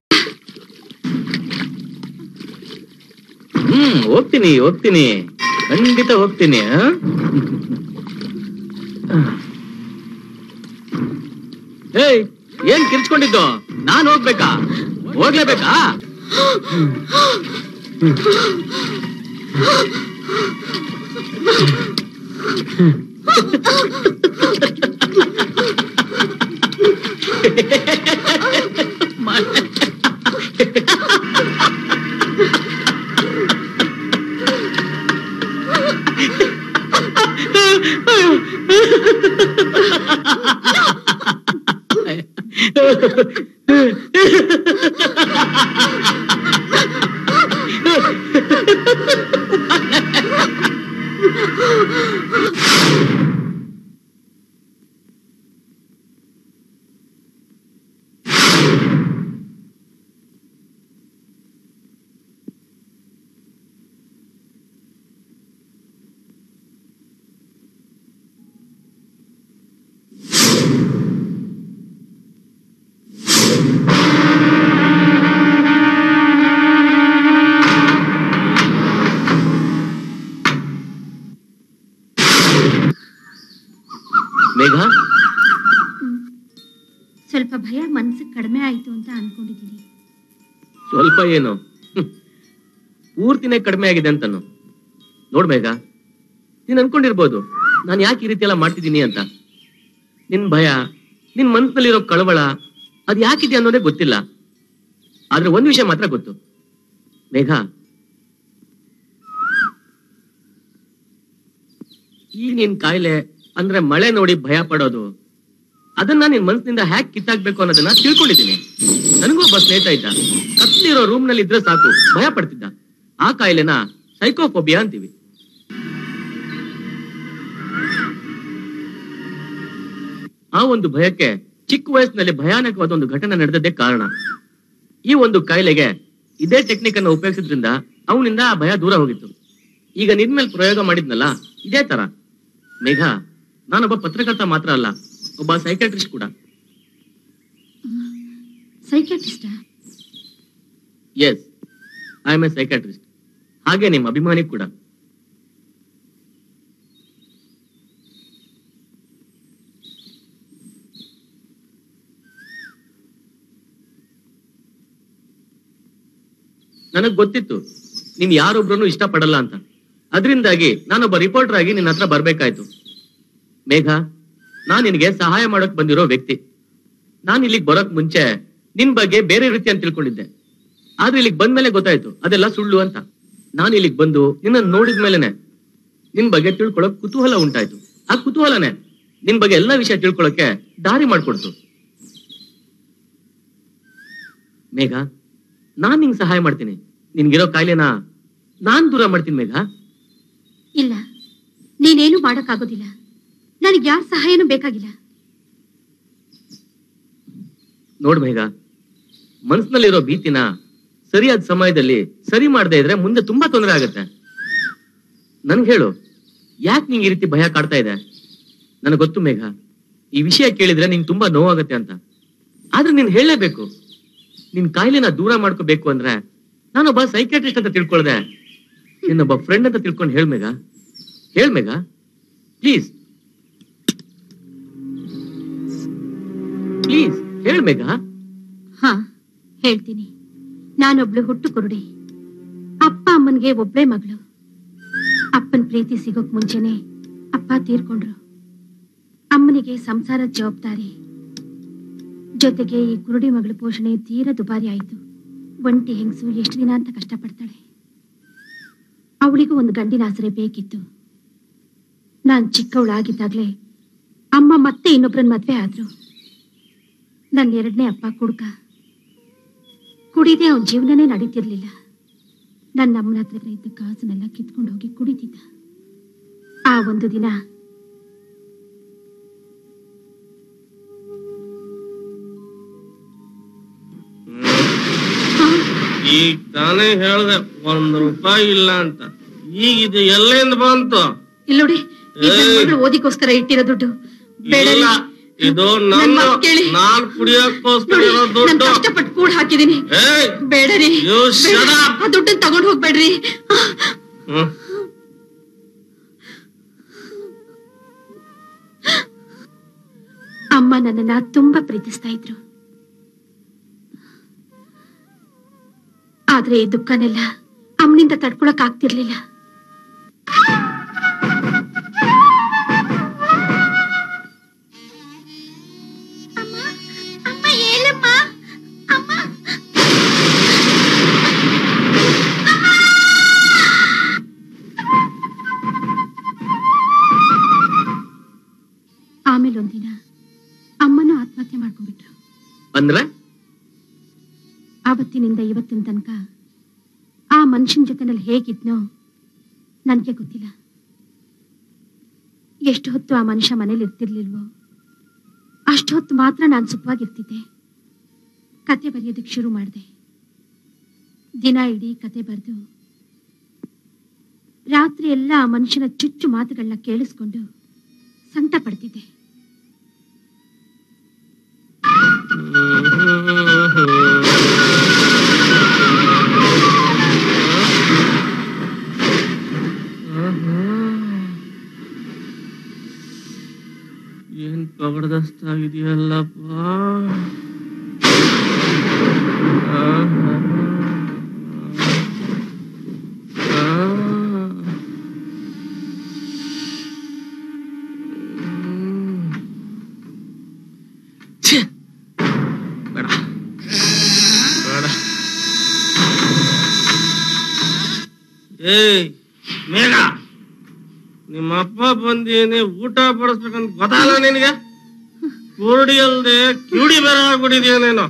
ಹ್ಮ್ ಹೋಗ್ತೀನಿ ಹೋಗ್ತೀನಿ ಖಂಡಿತ ಹೋಗ್ತೀನಿ ಆ? ಏಯ್ ಏನ್ ಕಿರ್ಚ್ಕೊಂಡಿದ್ದು ನಾನ್ ಹೋಗ್ಬೇಕಾ ಹೋಗ್ಲೇಬೇಕಾ ಮೇಘ ಸ್ವಲ್ಪ ಭಯ ಮನ್ಸಿಗೆ ಕಡಿಮೆ ಆಯ್ತು ಅಂತ ಅನ್ಕೊಂಡಿದ್ದೀನಿ ಸ್ವಲ್ಪ ಏನು ಹ್ಮ್. ಪೂರ್ತಿನೇ ಕಡಿಮೆ ಆಗಿದೆ ಅಂತನು ನೋಡ್ ಮೇಘ ನೀನ್ ಅನ್ಕೊಂಡಿರ್ಬೋದು ನಾನು ಯಾಕೆ ಈ ರೀತಿ ಎಲ್ಲ ಮಾಡ್ತಿದ್ದೀನಿ ಅಂತ ನಿನ್ ಭಯ ನಿನ್ ಮನ್ಸಿನಲ್ಲಿರೋ ಕಳವಳ ಅದ್ ಯಾಕಿದೆ ಅನ್ನೋದೇ ಗೊತ್ತಿಲ್ಲ ಆದ್ರೆ ಒಂದ್ ವಿಷಯ ಮಾತ್ರ ಗೊತ್ತು ಮೇಘ ಈಗ ನಿನ್ ಕಾಯಿಲೆ ಅಂದ್ರೆ ಮಳೆ ನೋಡಿ ಭಯ ಪಡೋದು ಅದನ್ನ ನಿನ್ ಮನ್ಸಿನಿಂದ ಹ್ಯಾಕ್ ಕಿತ್ತಾಕ್ಬೇಕು ಅನ್ನೋದನ್ನ ತಿಳ್ಕೊಂಡಿದ್ದೀನಿ ನನಗೂ ಒಬ್ಬ ಸ್ನೇಹಿತ ಇದ್ದ ಕತ್ತಿರೋ ರೂಮ್ ನಲ್ಲಿ ಇದ್ರೆ ಸಾಕು ಭಯ ಪಡ್ತಿದ್ದ ಆ ಕಾಯಿಲೆನ ಸೈಕೋಫೋಬಿಯಾ ಅಂತೀವಿ ಆ ಒಂದು ಭಯಕ್ಕೆ ಚಿಕ್ಕ ವಯಸ್ಸಿನಲ್ಲಿ ಭಯಾನಕವಾದ ಒಂದು ಘಟನೆ ನಡೆದದ್ದೇ ಕಾರಣ ಈ ಒಂದು ಕಾಯಿಲೆಗೆ ಇದೇ ಟೆಕ್ನಿಕ್ ಅನ್ನು ಉಪಯೋಗಿಸಿದ್ರಿಂದ ಅವನಿಂದ ಆ ಭಯ ದೂರ ಹೋಗಿತ್ತು ಈಗ ನಿನ್ ಮೇಲೆ ಪ್ರಯೋಗ ಮಾಡಿದ್ನಲ್ಲ ಇದೇ ತರ ಮೇಘ ನಾನೊಬ್ಬ ಪತ್ರಕರ್ತ ಮಾತ್ರ ಅಲ್ಲ ಒಬ್ಬ ಸೈಕಾಟ್ರಿಸ್ಟ್ ಕೂಡ ಸೈಕ್ಯಾಟ್ರಿಸ್ಟಾ yes I am a psychiatrist ಹಾಗೆ ನಿಮ್ಮ ಅಭಿಮಾನಿ ಕೂಡ ನನಗ್ ಗೊತ್ತಿತ್ತು ನೀನ್ ಯಾರೊಬ್ರನ್ನು ಇಷ್ಟಪಡಲ್ಲ ಅಂತ ಅದರಿಂದಾಗಿ ನಾನೊಬ್ಬ ರಿಪೋರ್ಟರ್ ಆಗಿ ನಿನ್ನ ಹತ್ರ ಬರ್ಬೇಕಾಯ್ತು ಮೇಘ ನಾನ್ ನಿನಗೆ ಸಹಾಯ ಮಾಡಕ್ ಬಂದಿರೋ ವ್ಯಕ್ತಿ ನಾನ್ ಇಲ್ಲಿಗೆ ಬರೋಕ್ ಮುಂಚೆ ನಿನ್ ಬಗ್ಗೆ ಬೇರೆ ರೀತಿ ಅಂತ ತಿಳ್ಕೊಂಡಿದ್ದೆ ಆದ್ರೆ ಇಲ್ಲಿಗೆ ಬಂದ್ಮೇಲೆ ಗೊತ್ತಾಯ್ತು ಅದೆಲ್ಲ ಸುಳ್ಳು ಅಂತ ನಾನು ಇಲ್ಲಿಗೆ ಬಂದು ನಿನ್ನ ನೋಡಿದ ಮೇಲೆನೆ ನಿನ್ ಬಗ್ಗೆ ತಿಳ್ಕೊಳಕ್ ಕುತೂಹಲ ಉಂಟಾಯ್ತು ಆ ಕುತೂಹಲನೆ ನಿನ್ ಬಗ್ಗೆ ಎಲ್ಲಾ ವಿಷಯ ತಿಳ್ಕೊಳಕ್ಕೆ ದಾರಿ ಮಾಡ್ಕೊಡ್ತು ಮೇಘ ನಾನ್ ನಿಂಗ್ ಸಹಾಯ ಮಾಡ್ತೀನಿ ನಿನ್ಗಿರೋ ಕಾಯಿಲೆನ ನಾನ್ ದೂರ ಮಾಡ್ತೀನಿ ಮೇಘ ಇಲ್ಲ ನೀನೇನು ಮಾಡಕ್ಕಾಗೋದಿಲ್ಲ ನನಗೆ ಯಾರ ಸಹಾಯನೂ ಬೇಕಾಗಿಲ್ಲ ನೋಡ್ ಮೇಘ ಮನ್ಸಿನಲ್ಲಿರೋ ಭೀತಿನ ಸರಿಯಾದ ಸಮಯದಲ್ಲಿ ಸರಿ ಮಾಡದೇ ಇದ್ರೆ ಮುಂದೆ ತುಂಬಾ ತೊಂದರೆ ಆಗತ್ತೆ ನನ್ಗೆ ಹೇಳು ಯಾಕೆ ನಿಂಗೆ ಈ ರೀತಿ ಭಯ ಕಾಡ್ತಾ ಇದೆ ನನಗೆ ಗೊತ್ತು ಮೇಘ ಈ ವಿಷಯ ಕೇಳಿದ್ರೆ ನಿಂಗೆ ತುಂಬಾ ನೋವಾಗತ್ತೆ ಅಂತ ಆದ್ರೆ ನೀನ್ ಹೇಳಲೇಬೇಕು ನಿನ್ ಕಾಯಿಲೆನ ದೂರ ಮಾಡ್ಕೋಬೇಕು ಅಂದ್ರೆ ನಾನೊಬ್ಬ ಸೈಕಾಟ್ರಿಸ್ಟ್ ಅಂತ ತಿಳ್ಕೊಳ್ದೆ ನಿನ್ನೊಬ್ಬ ಫ್ರೆಂಡ್ ಅಂತ ತಿಳ್ಕೊಂಡು ಹೇಳ್ ಮೇಘ ಹೇಳ್ ಮೇಘ ಪ್ಲೀಸ್ ಪ್ಲೀಸ್ ಹೇಳ್ ಮೇಘ ಹಾ ಹೇಳ್ತೀನಿ ನಾನೊಬ್ಳು ಹುಟ್ಟು ಕುರುಡಿ ಅಪ್ಪ ಅಮ್ಮನ್ಗೆ ಒಬ್ಳೇ ಮಗಳು ಅಪ್ಪನ್ ಪ್ರೀತಿ ಸಿಗೋಕ್ ಮುಂಚೆನೆ ಅಪ್ಪ ತೀರ್ಕೊಂಡ್ರು ಅಮ್ಮನಿಗೆ ಸಂಸಾರದ ಜವಾಬ್ದಾರಿ ಜೊತೆಗೆ ಈ ಕುರುಡಿ ಮಗಳ ಪೋಷಣೆ ತೀರಾ ದುಬಾರಿ ಆಯ್ತು ಒಂಟಿ ಹೆಂಗಸು ಎಷ್ಟು ದಿನ ಅಂತ ಕಷ್ಟಪಡ್ತಾಳೆ ಅವಳಿಗೂ ಒಂದು ಗಂಡಿನ ಆಸರೆ ಬೇಕಿತ್ತು ನಾನ್ ಚಿಕ್ಕವಳಾಗಿದ್ದಾಗ್ಲೇ ಅಮ್ಮ ಮತ್ತೆ ಇನ್ನೊಬ್ರನ್ ಮದ್ವೆ ಆದ್ರು ನನ್ನ ಎರಡನೇ ಅಪ್ಪ ಕುಡ್ಕ ಕುಡಿದೇ ಅವನ ಜೀವನನೇ ನಡೀತಿರ್ಲಿಲ್ಲ ನನ್ನ ಅಮ್ಮನ ಹತ್ರ ಇದ್ದ ಕಾಸನ್ನೆಲ್ಲ ಕಿತ್ಕೊಂಡು ಹೋಗಿ ಕುಡಿತಿದ್ದ ಆ ಒಂದು ದಿನ ಈಗ ತಾನೇ ಹೇಳ್ದೆ ಒಂದ್ ರೂಪಾಯಿ ಇಲ್ಲ ಅಂತ ಈಗ ಇದು ಎಲ್ಲಿಂದ ಬಂತು ಇಲ್ಲೋಡಿ ಈ ನನ್ ಏಯ್. ಮಗಳು ಓದಿಗೋಸ್ಕರ ಇಟ್ಟಿರೋ ದುಡ್ಡು ಬೇಡ ಇಲ್ಲ ರೀ. ಇದು ನನ್ ನನ್ನ ಮಾತ್ ಕೇಳಿ ನಾನ್ ಕುಡಿಯೋಕ್ಕೋಸ್ಕರ ನೋಡಿ ಇರೋ ನಾನು ದುಡ್ಡು ಕಷ್ಟಪಟ್ಟು ಕೂಡ ಹಾಕಿದೀನಿ ಏಯ್ ಬೇಡ ರೀ You shut ಬೇಡ. up. ಆ ದುಡ್ಡನ್ನ ತಗೊಂಡ್ ಹೋಗ್ಬೇಡ್ರಿ ಹ್ಮ್. ಅಮ್ಮ ನನ್ನನ್ನ ತುಂಬಾ ಪ್ರೀತಿಸ್ತಾ ಇದ್ರು ಆದ್ರೆ ಈ ದುಃಖನೆಲ್ಲ ಅಮ್ಮನಿಂದ ತಡ್ಕೊಳಕ್ ಆಗ್ತಿರ್ಲಿಲ್ಲ ಆಮೇಲೆ ಒಂದಿನ ಅಮ್ಮನೂ ಆತ್ಮಹತ್ಯೆ ಮಾಡ್ಕೊಂಡ್ಬಿಟ್ರು ಅಂದ್ರೆ ಆವತ್ತಿನಿಂದ ಇವತ್ತಿನ ತನಕ ಆ ಮನುಷ್ಯನ ಜೊತೆನಲ್ಲಿ ಹೇಗಿದ್ನೋ ನನಗೆ ಗೊತ್ತಿಲ್ಲ ಎಷ್ಟು ಹೊತ್ತು ಆ ಮನುಷ್ಯ ಮನೇಲಿ ಇರ್ತಿರ್ಲಿಲ್ವೋ ಅಷ್ಟು ಹೊತ್ತು ಮಾತ್ರ ನಾನು ಸುಖವಾಗಿರ್ತಿದ್ದೆ ಕತೆ ಬರೆಯೋದಕ್ಕೆ ಶುರು ಮಾಡಿದೆ ದಿನ ಇಡೀ ಕತೆ ಬರೆದು ರಾತ್ರಿ ಎಲ್ಲ ಆ ಮನುಷ್ಯನ ಚುಚ್ಚು ಮಾತುಗಳನ್ನ ಕೇಳಿಸ್ಕೊಂಡು ಸಂಕಟ ಪಡ್ತಿದ್ದೆ ಏನ್ ಪಗಡದಸ್ತಾಗಿದೆಯಲ್ಲಪ್ಪ ಏಯ್ ಮೇಘ ನಿಮ್ಮ ಅಪ್ಪ ಬಂದೇನೆ ಊಟ ಬಡಿಸ್ಬೇಕಂತ ಗೊತ್ತಾಗಲ್ಲ ನಿನಗೆ ಕುರುಡಿ ಅಲ್ದೆ ಕಿವುಡಿ ಬೇರೆ ಆಗ್ಬಿಟ್ಟಿದ್ಯಾ ನೀನು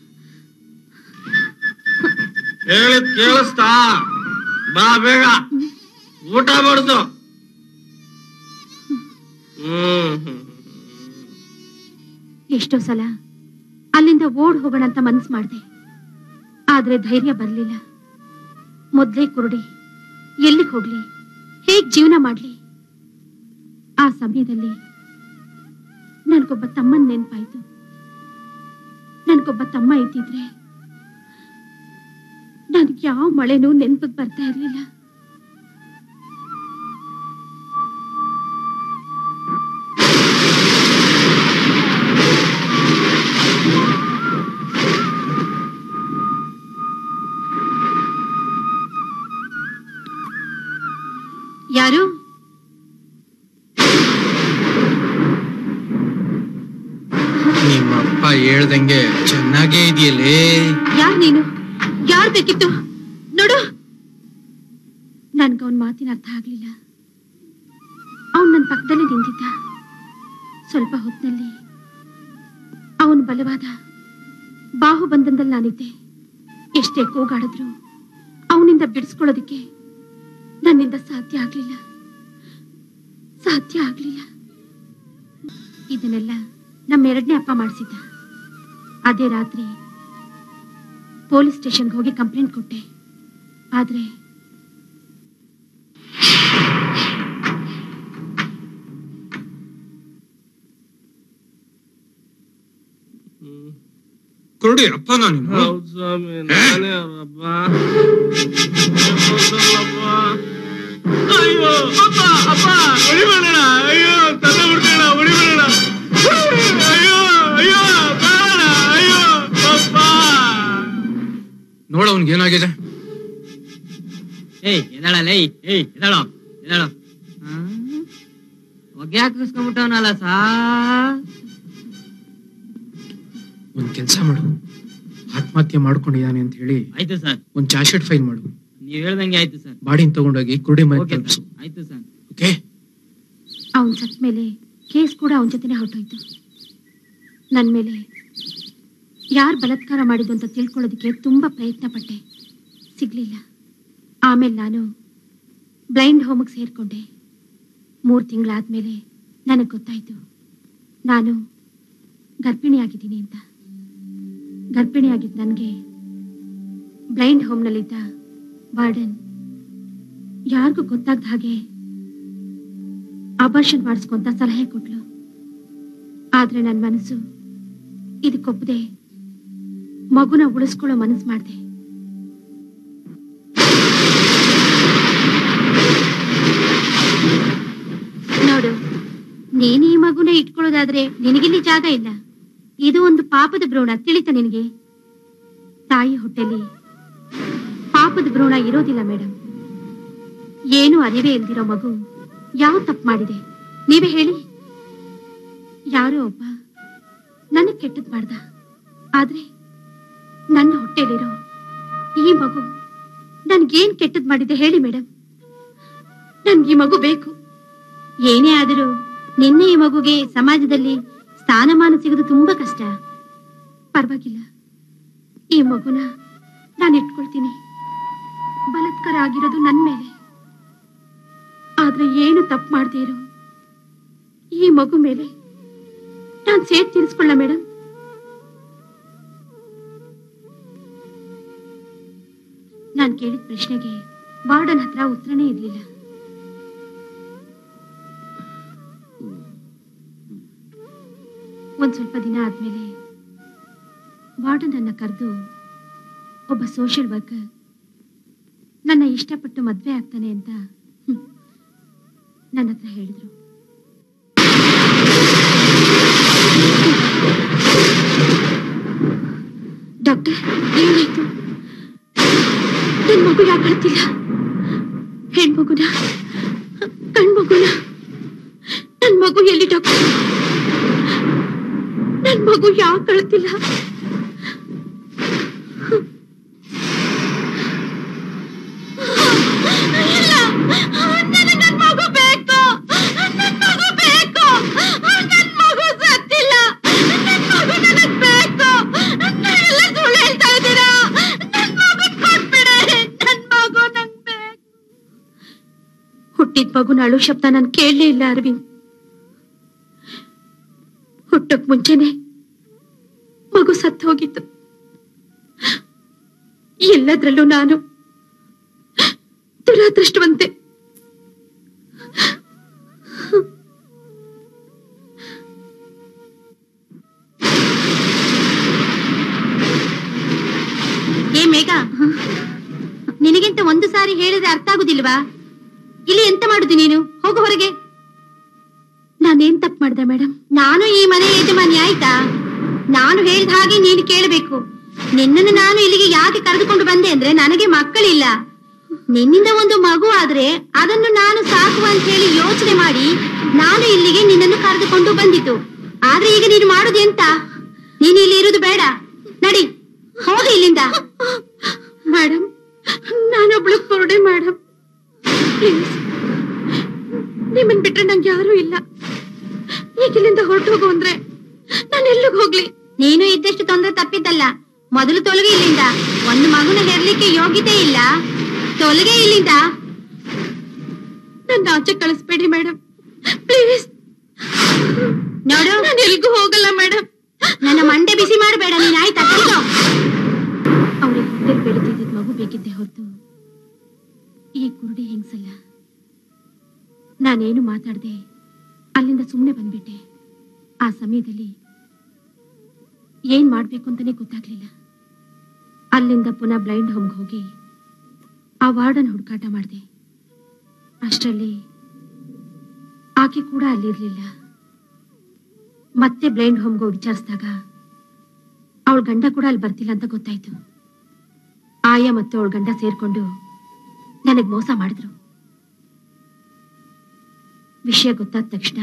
ಹೇಳಿದ್ ಕೇಳಿಸ್ತಾ ಬಾ ಬೇಗ ಊಟ ಬಡ್ದು ಹ್ಮ್ ಹ್ಮ್ ಎಷ್ಟೋ ಸಲ ಅಲ್ಲಿಂದ ಓಡ್ ಹೋಗೋಣ ಅಂತ ಮನ್ಸ್ ಮಾಡ್ದೆ ಆದ್ರೆ ಧೈರ್ಯ ಬರ್ಲಿಲ್ಲ ಮೊದ್ಲೇ ಕುರುಡಿ ಎಲ್ಲಿಗೆ ಹೋಗ್ಲಿ ಹೇಗ್ ಜೀವನ ಮಾಡ್ಲಿ ಆ ಸಮಯದಲ್ಲಿ ನನ್ಗೊಬ್ಬ ತಮ್ಮನ್ ನೆನ್ಪಾಯ್ತು ನನ್ಗೊಬ್ಬ ತಮ್ಮ ಇದ್ದಿದ್ರೆ ನನ್ಗೆ ಯಾವ ಮಳೆನೂ ನೆನ್ಪಿಗೆ ಬರ್ತಾ ಇರ್ಲಿಲ್ಲ ಯಾರು ನಿಮ್ಮಪ್ಪ ಹೇಳ್ದಂಗೆ ಚೆನ್ನಾಗೇ ಇದೆಯಲ್ಲೇ ಯಾರ್ ನೀನು ಯಾರ್ ಬೇಕಿತ್ತು ನೋಡು ನನ್ಗ ಅವನ್ ಮಾತಿನ ಅರ್ಥ ಆಗ್ಲಿಲ್ಲ ಅವನ್ ನನ್ನ ಪಕ್ಕದಲ್ಲಿ ನಿಂತಿದ್ದ ಸ್ವಲ್ಪ ಹೊತ್ತಿನಲ್ಲಿ ಅವನ್ ಬಲವಾದ ಬಾಹುಬಂಧನದಲ್ಲಿ ನಾನಿದ್ದೆ ಎಷ್ಟೇ ಕೂಗಾಡಿದ್ರು ಅವನಿಂದ ಬಿಡಿಸ್ಕೊಳ್ಳೋದಿಕ್ಕೆ ನನ್ನಿಂದ ಸಾಧ್ಯ ಆಗ್ಲಿಲ್ಲ ಸಾಧ್ಯ ಆಗ್ಲಿಲ್ಲ ಇದನ್ನೆಲ್ಲ ನಮ್ಮ ಎರಡನೇ ಅಪ್ಪ ಮಾಡಿಸಿದ್ದ ಅದೇ ರಾತ್ರಿ ಪೊಲೀಸ್ ಸ್ಟೇಷನ್ಗೆ ಹೋಗಿ ಕಂಪ್ಲೇಂಟ್ ಕೊಟ್ಟೆ ಆದ್ರೆ ಕುರುಡಿ ಅಪ್ಪ ನಾನು ಹೌದು ಸ್ವಾಮಿ ನಾನೇ ಅವರಪ್ಪ ಗೊತ್ತಲ್ಲಪ್ಪ. ಅಯ್ಯೋ ಅಪ್ಪ ಅಪ್ಪ ಹೊಡಿಬೇಡ ಅಯ್ಯೋ ತಂದೆ ಬಿಡ್ಬೇಡ ಹೊಡಿಬೇಡ ಅಯ್ಯೋ ಅಯ್ಯೋ ಬೇಡ ಅಯ್ಯೋ ಅಪ್ಪ ನೋಡ ಅವ್ನಿಗೆ ಏನಾಗಿದೆ ಏಯ್ ಎದಾಳಲ್ಲ ಏಯ್ ಏಯ್ ಎದಾಳೋ ಎದಾಳೋ ಹೊಗೆ ಹಾಕಿಸ್ಕೊಂಡ್ಬಿಟ್ಟವನಲ್ಲ ಸಾ ಒಂದ್ ಕೆಲ್ಸ ಮಾಡು ಆತ್ಮಹತ್ಯೆ ಮಾಡ್ಕೊಂಡಿದ್ದಾನೆ ಅಂತ ಹೇಳಿ ಆಯ್ತು ಸರ್ ಒಂದ್ ಚಾರ್ಜ್ ಶೀಟ್ ಫೈಲ್ ಮಾಡು ನೀವ್ ಹೇಳ್ದಂಗೆ ಆಯ್ತು ಸರ್ ಬಾಡಿನ ತಗೊಂಡೋಗಿ ಕುರುಡಿ ಮನೆ ಓಕೆ ತಲುಪಿಸು ಸರ್ ಆಯ್ತು ಸರ್ ಓಕೆ ಅವನ್ ಸತ್ ಮೇಲೆ ಕೇಸ್ ಕೂಡ ಅವನ ಜೊತೆನೆ ಹೊರಟೋಯ್ತು ನನ್ ಮೇಲೆ ಯಾರು ಬಲಾತ್ಕಾರ ಮಾಡಿದ್ದು ಅಂತ ತಿಳ್ಕೊಳ್ಳೋದಕ್ಕೆ ತುಂಬಾ ಪ್ರಯತ್ನ ಪಟ್ಟೆ ಸಿಗ್ಲಿಲ್ಲ ಆಮೇಲೆ ನಾನು ಬ್ಲೈಂಡ್ ಹೋಮಿಗೆ ಸೇರ್ಕೊಂಡೆ ಮೂರು ತಿಂಗಳಾದ್ಮೇಲೆ ನನಗೆ ಗೊತ್ತಾಯ್ತು ನಾನು ಗರ್ಭಿಣಿಯಾಗಿದ್ದೀನಿ ಅಂತ ಗರ್ಭಿಣಿಯಾಗಿದ್ದ ನನಗೆ ಬ್ಲೈಂಡ್ ಹೋಮ್ನಲ್ಲಿದ್ದ ವಾರ್ಡನ್ ಯಾರಿಗೂ ಗೊತ್ತಾಗ್ದ ಹಾಗೆ ಅಬರ್ಷನ್ ಮಾಡಿಸ್ಕೊಂತ ಸಲಹೆ ಕೊಟ್ಲು ಆದ್ರೆ ನನ್ನ ಮನಸ್ಸು ಇದಕ್ಕೊಪ್ಪದೆ ಮಗುನ ಉಳಿಸ್ಕೊಳ್ಳೋ ಮನಸ್ಸು ಮಾಡಿದೆ ನೋಡು ನೀನು ಈ ಮಗುನ ಇಟ್ಕೊಳ್ಳೋದಾದ್ರೆ ನಿನಗಿಲ್ಲಿ ಜಾಗ ಇಲ್ಲ ಇದು ಒಂದು ಪಾಪದ ಭ್ರೂಣ ತಿಳಿತ ನಿನಗೆ ತಾಯಿ ಹೊಟ್ಟೆಲಿ ಪಾಪದ ಭ್ರೂಣ ಇರೋದಿಲ್ಲ ಮೇಡಮ್ ಏನು ಅರಿವೇ ಇಲ್ದಿರೋ ಮಗು ಯಾವ ತಪ್ಪು ಮಾಡಿದೆ ನೀವೇ ಹೇಳಿ ಯಾರೋ ಒಬ್ಬ ನನಗ್ ಕೆಟ್ಟದ್ ಮಾಡ್ದ ಆದ್ರೆ ನನ್ನ ಹೊಟ್ಟೆಲಿರೋ ಈ ಮಗು ನನ್ಗೇನ್ ಕೆಟ್ಟದ್ ಮಾಡಿದೆ ಹೇಳಿ ಮೇಡಮ್ ನನ್ಗೆ ಈ ಮಗು ಬೇಕು ಏನೇ ಆದರೂ ನಿನ್ನೆ ಈ ಮಗುಗೆ ಸಮಾಜದಲ್ಲಿ ಸ್ಥಾನಮಾನ ಸಿಗೋದು ತುಂಬಾ ಕಷ್ಟ ಪರವಾಗಿಲ್ಲ ಈ ಮಗುನ ನಾನು ಇಟ್ಕೊಳ್ತೀನಿ ಬಲಾತ್ಕಾರ ಆಗಿರೋದು ನನ್ ಮೇಲೆ ಆದ್ರೆ ಏನು ತಪ್ಪು ಮಾಡದೇ ಇರೋ ಈ ಮಗು ಮೇಲೆ ನಾನ್ ಸೇರ್ ತೀರಿಸ್ಕೊಳ್ಳ ಮೇಡಮ್ ನಾನ್ ಕೇಳಿದ ಪ್ರಶ್ನೆಗೆ ವಾರ್ಡನ್ ಹತ್ರ ಉತ್ತರನೇ ಇರ್ಲಿಲ್ಲ ಒಂದ್ ಸ್ವಲ್ಪ ದಿನ ಆದ್ಮೇಲೆ ವಾರ್ಡನ್ ಅನ್ನ ಕರೆದು ಒಬ್ಬ ಸೋಷಿಯಲ್ ವರ್ಕರ್ ನನ್ನ ಇಷ್ಟಪಟ್ಟು ಮದ್ವೆ ಆಗ್ತಾನೆ ಅಂತ ಹ್ಮ್, ನನ್ನ ಹತ್ರ ಹೇಳಿದ್ರು ಡಾಕ್ಟರ್ ಏನಾಯ್ತು ನನ್ ಮಗು ಯಾಕೆ ಅಳ್ತಿಲ್ಲ ಹೆಣ್ಮಗುನ ಗಂಡ್ಮಗುನ ನನ್ ಮಗು ಎಲ್ಲಿ ಡಾಕ್ಟರ್ ನನ್ ಮಗು ಯಾಕೆ ಅಳ್ತಿಲ್ಲ ಅಯ್ಯೋ ಹುಟ್ಟಿದ ಮಗುನ ಅಳು ಶಬ್ದ ನಾನು ಕೇಳಲೇ ಇಲ್ಲ ಅರವಿಂದ್ ಹುಟ್ಟಕ್ ಮುಂಚೆನೆ ಮಗು ಸತ್ತು ಹೋಗಿತ್ತು ಎಲ್ಲದ್ರಲ್ಲೂ ನಾನು ದುರಾದೃಷ್ಟವಂತೆ ಏ ಮೇಘ ನಿನಗಿಂತ ಒಂದು ಸಾರಿ ಹೇಳಿದ್ರೆ ಅರ್ಥ ಆಗುದಿಲ್ವಾ ಇಲ್ಲಿ ಎಂತ ಮಾಡುದು ನೀನು ಹೋಗು ಹೊರಗೆ ನಾನೇನ್ ತಪ್ಪು ಮಾಡ್ದೆ ಮೇಡಮ್ ನಾನು ಈ ಮನೆ ಯಜಮಾನಿ ಆಯ್ತಾ ನಾನು ಹೇಳಿದ ಹಾಗೆ ನೀನು ಕೇಳಬೇಕು ನಿನ್ನನ್ನು ನಾನು ಇಲ್ಲಿಗೆ ಯಾಕೆ ಕರೆದುಕೊಂಡು ಬಂದೆ ಅಂದ್ರೆ ನನಗೆ ಮಕ್ಕಳಿಲ್ಲ ನಿನ್ನಿಂದ ಒಂದು ಮಗು ಆದ್ರೆ ಅದನ್ನು ನಾನು ಸಾಕುವ ಅಂತ ಹೇಳಿ ಯೋಚನೆ ಮಾಡಿ ನಾನು ಇಲ್ಲಿಗೆ ನಿನ್ನನ್ನು ಕರೆದುಕೊಂಡು ಬಂದಿತ್ತು ಆದ್ರೆ ಈಗ ನೀನು ಮಾಡುದು ಎಂತ ನೀನು ಇಲ್ಲಿ ಇರುದು ಬೇಡ ನಡಿ ಹೋಗಿ ಇಲ್ಲಿಂದ ಮೇಡಮ್ ನಾನೊಬ್ಳು ಕೊರಡೆ ಮೇಡಮ್ ಪ್ಲೀಸ್ ನಿಮ್ಮನ್ ಬಿಟ್ರೆ ನಂಗೆ ಯಾರೂ ಇಲ್ಲ ಈಗ ಇಲ್ಲಿಂದ ಹೊರಟು ಹೋಗು ಅಂದ್ರೆ ನಾನು ಎಲ್ಲಿಗೆ ಹೋಗ್ಲಿ ನೀನು ಇದ್ದಷ್ಟು ತೊಂದರೆ ತಪ್ಪಿದ್ದಲ್ಲ ಮೊದಲು ತೊಲಗೆ ಇಲ್ಲಿಂದ ಒಂದು ಮಗುನ ಹೆರ್ಲಿಕ್ಕೆ ಯೋಗ್ಯತೆ ಇಲ್ಲ ತೊಲಗೆ ಇಲ್ಲಿಂದ ನನ್ನ ಆಚೆ ಕಳಿಸ್ಬೇಡಿ ಮೇಡಮ್ ಪ್ಲೀಸ್ ನೋಡು ನಾನು ಎಲ್ಗೂ ಹೋಗಲ್ಲ ಮೇಡಮ್ ನನ್ನ ಮಂಡೆ ಬಿಸಿ ಮಾಡಬೇಡ ನೀನ್ ಆಯ್ತಾ ತಿರ್ಗೋ. ಅವ್ರಿಗೆ ಹೊಟ್ಟೆಲ್ ಬೆಳೀತಿದ್ದ ಮಗು ಬೇಕಿದ್ದೆ ಹೊರತು ಈ ಕುರುಡಿ ಹೆಂಗ್ಸಲ್ಲ ನಾನೇನು ಮಾತಾಡ್ದೆ ಅಲ್ಲಿಂದ ಸುಮ್ಮನೆ ಬಂದ್ಬಿಟ್ಟೆ ಆ ಸಮಯದಲ್ಲಿ ಏನ್ ಮಾಡ್ಬೇಕು ಅಂತಾನೆ ಗೊತ್ತಾಗ್ಲಿಲ್ಲ ಅಲ್ಲಿಂದ ಪುನಃ ಬ್ಲೈಂಡ್ ಹೋಮ್ಗೆ ಹೋಗಿ ಆ ವಾರ್ಡನ್ ಹುಡುಕಾಟ ಮಾಡಿದೆ ಅಷ್ಟರಲ್ಲಿ ಆಕೆ ಕೂಡ ಅಲ್ಲಿರ್ಲಿಲ್ಲ ಮತ್ತೆ ಬ್ಲೈಂಡ್ ಹೋಮ್ಗೆ ಹೋಗಿ ವಿಚಾರಿಸಿದಾಗ ಅವಳ ಗಂಡ ಕೂಡ ಅಲ್ಲಿ ಬರ್ತಿಲ್ಲ ಅಂತ ಗೊತ್ತಾಯ್ತು ಆಯ ಮತ್ತು ಅವಳ ಗಂಡ ಸೇರ್ಕೊಂಡು ನನಗ್ ಮೋಸ ಮಾಡಿದ್ರು ವಿಷಯ ಗೊತ್ತಾದ ತಕ್ಷಣ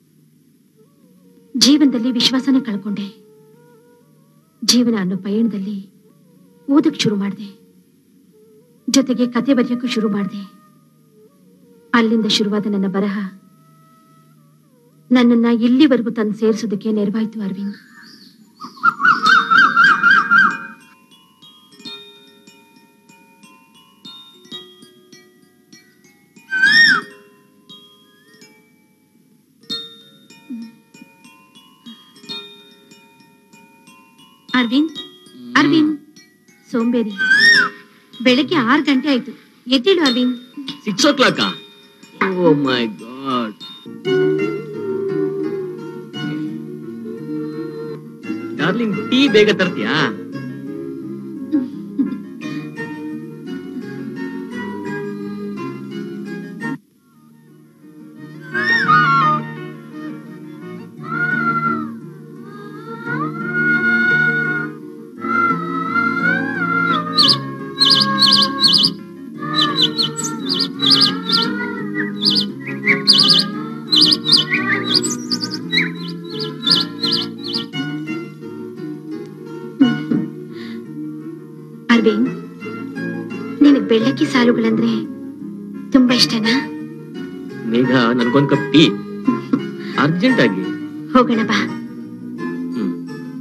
ಜೀವನದಲ್ಲಿ ವಿಶ್ವಾಸನ ಕಳ್ಕೊಂಡೆ ಜೀವನ ಅನ್ನೋ ಪಯಣದಲ್ಲಿ ಓದಕ್ ಶುರು ಮಾಡಿದೆ ಜೊತೆಗೆ ಕತೆ ಬರೆಯೋಕ್ಕೂ ಶುರು ಮಾಡಿದೆ ಅಲ್ಲಿಂದ ಶುರುವಾದ ನನ್ನ ಬರಹ ನನ್ನನ್ನ ಇಲ್ಲಿವರೆಗೂ ತಂದು ಸೇರಿಸೋದಕ್ಕೆ ನೆರವಾಯ್ತು ಅರವಿಂದ್ ಅರವಿಂದ್ ಅರವಿಂದ್ ಸೋಂಬೇರಿ ಬೆಳಗ್ಗೆ ಆರು ಗಂಟೆ ಆಯ್ತು ಎದ್ದೇಳು Aravind six o'clock oh my god darling tea ಬೇಗ ತರ್ತೀಯಾ ಅರವಿಂದ್ ನಿನಗ್ ಬೆಳ್ಳಕ್ಕಿ ಸಾಲುಗಳಂದ್ರೆ ತುಂಬಾ ಇಷ್ಟನಾ ಮೇಘ ನನ್ಗೊಂದ್ ಕಪ್ ಟೀ ಅರ್ಜೆಂಟ್ ಆಗಿ ಹೋಗೋಣ ಬಾ ಹ್ಮ್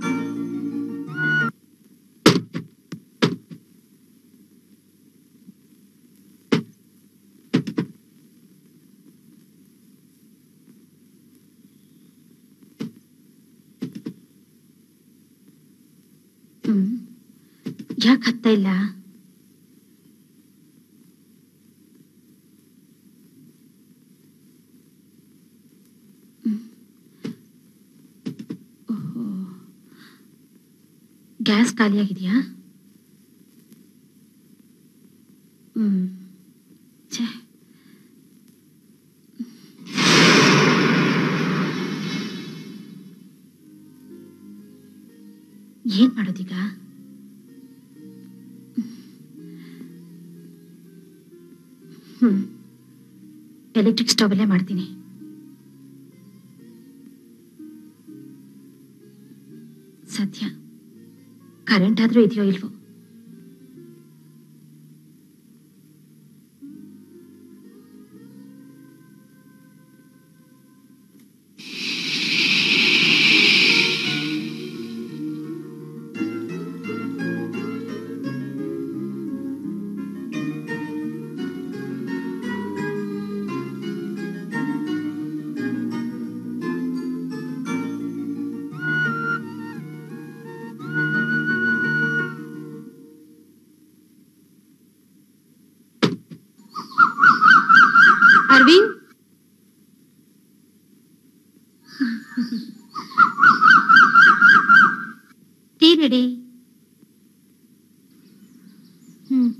ಹ್ಮ್ ಯಾಕೆ ಹತ್ತಾ ಇಲ್ಲ ಹ್ಮ್. ಓಹೋ. ಗ್ಯಾಸ್ ಖಾಲಿಯಾಗಿದೆಯಾ ಹ್ಮ್ ಛೇ ಏನ್ ಮಾಡೋದೀಗ ಹ್ಮ್ ಎಲೆಕ್ಟ್ರಿಕ್ ಸ್ಟವ್ ಅಲ್ಲೇ ಮಾಡ್ತೀನಿ ಸದ್ಯ ಕರೆಂಟ್ ಆದ್ರೂ ಇದೆಯೋ ಇಲ್ವೋ ಅರವಿಂದ್ ಟೀ ರೆಡಿ ಹ್ಮ್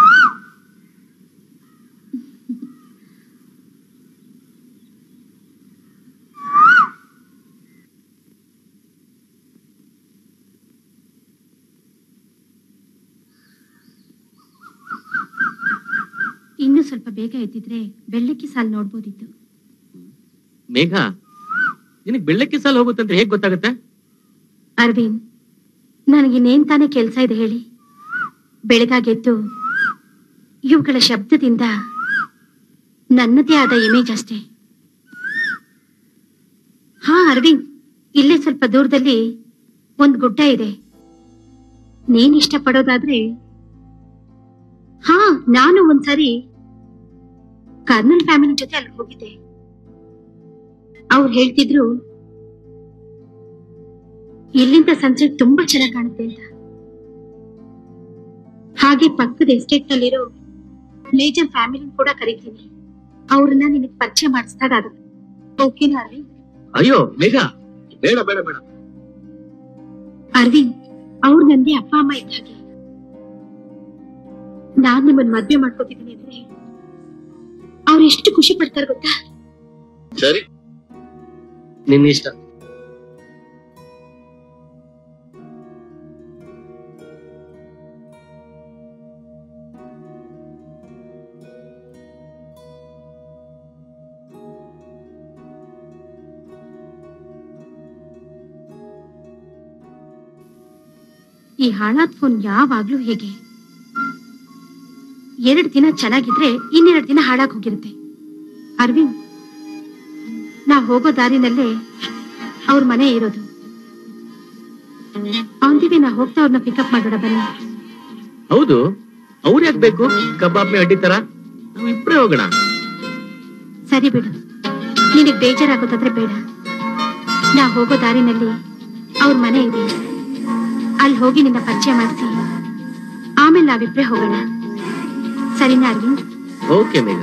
ಇನ್ನು ಸ್ವಲ್ಪ ಬೇಗ ಎದ್ದಿದ್ರೆ ಬೆಳ್ಳಕ್ಕಿ ಸಾಲ್ ನೋಡ್ಬೋದಿತ್ತು ಮೇಘ ನಿನಗ್ ಬೆಳ್ಳಕ್ಕೆ ಸಾಲ ಹೋಗುತ್ತಂತ ಹೇಗ್ ಗೊತ್ತಾಗುತ್ತೆ ಅರವಿಂದ್ ನನಗಿನ್ನೇನ್ ತಾನೇ ಕೆಲಸ ಇದೆ ಹೇಳಿ ಬೆಳಗಾಗೆದ್ದು ಇವುಗಳ ಶಬ್ದದಿಂದ ನನ್ನದೇ ಆದ ಇಮೇಜ್ ಅಷ್ಟೇ ಹಾ ಅರವಿಂದ್ ಇಲ್ಲೇ ಸ್ವಲ್ಪ ದೂರದಲ್ಲಿ ಒಂದ್ ಗುಡ್ಡ ಇದೆ ನೀನ್ ಇಷ್ಟಪಡೋದಾದ್ರೆ ಹಾ ನಾನು ಒಂದ್ಸರಿ ಕರ್ನಲ್ ಫ್ಯಾಮಿಲಿ ಜೊತೆ ಅಲ್ಲಿ ಹೋಗಿದ್ದೆ ಅವ್ರು ಹೇಳ್ತಿದ್ರು ಇಲ್ಲಿಂದ ಸನ್ಸೆಟ್ ತುಂಬಾ ಚೆನ್ನಾಗಿ ಕಾಣುತ್ತೆ ಅಂತ ಹಾಗೆ ಪಕ್ಕದ ಎಸ್ಟೇಟ್ ನಲ್ಲಿರೋ ಮೇಜರ್ ಫ್ಯಾಮಿಲಿ ಕೂಡ ಕರಿತೀನಿ ಅವ್ರನ್ನ ನಿನಗೆ ಪರಿಚಯ ಮಾಡಿಸಿದಾಗ ಆಗುತ್ತೆ ಓಕೆನಾ ಅರವಿಂದ್ ಅಯ್ಯೋ ಮೇಘ ಬೇಡ ಬೇಡ ಬೇಡ ಅರವಿಂದ್ ಅವ್ರು ನನ್ಗೆ ಅಪ್ಪ ಅಮ್ಮ ಇದ್ದ ಹಾಗೆ ನಾನ್ ನಿಮ್ಮನ್ನ ಮದ್ವೆ ಮಾಡ್ಕೋತಿದ್ದೀನಿ ಅಂದ್ರೆ ಅವ್ರು ಎಷ್ಟು ಖುಷಿ ಪಡ್ತಾರೆ ಗೊತ್ತಾ ಸರಿ ನಿನ್ನ ಇಷ್ಟ ಈ ಹಾಳಾದ ಫೋನ್ ಯಾವಾಗ್ಲೂ ಹೇಗೆ ಎರಡು ದಿನ ಚೆನ್ನಾಗಿದ್ರೆ ಇನ್ನೆರಡು ದಿನ ಹಾಳಾಗ್ ಹೋಗಿರುತ್ತೆ ಅರವಿಂದ್ ನಾ ಹೋಗೋ ದಾರಿನಲ್ಲೇ ಅವ್ರ ಮನೆ ಇರೋದು ಅವನಿಗೆ ನಾ ಹೋಗ್ತಾ ಅವ್ರನ್ನ ಪಿಕಪ್ ಮಾಡೋಣ ಬನ್ನಿ ಹೌದು ಅವ್ರು ಯಾಕೆ ಬೇಕು ಕಬಾಬ್ ಮೇ ಅಡ್ಡಿ ತರ ನಾವು ಇಬ್ರೇ ಹೋಗೋಣ ಸರಿ ಬಿಡು ನಿನಗ್ ಬೇಜಾರಾಗೋದಾದ್ರೆ ಬೇಡ ನಾ ಹೋಗೋ ದಾರಿನಲ್ಲಿ ಅವ್ರ ಮನೆ ಇದೆ ಅಲ್ಲಿ ಹೋಗಿ ನಿನ್ನ ಪರಿಚಯ ಮಾಡಿಸಿ ಆಮೇಲೆ ನಾವಿಬ್ರೇ ಹೋಗೋಣ ಸರಿನಾ ಅರವಿಂದ್ ಓಕೆ ಮೇಘ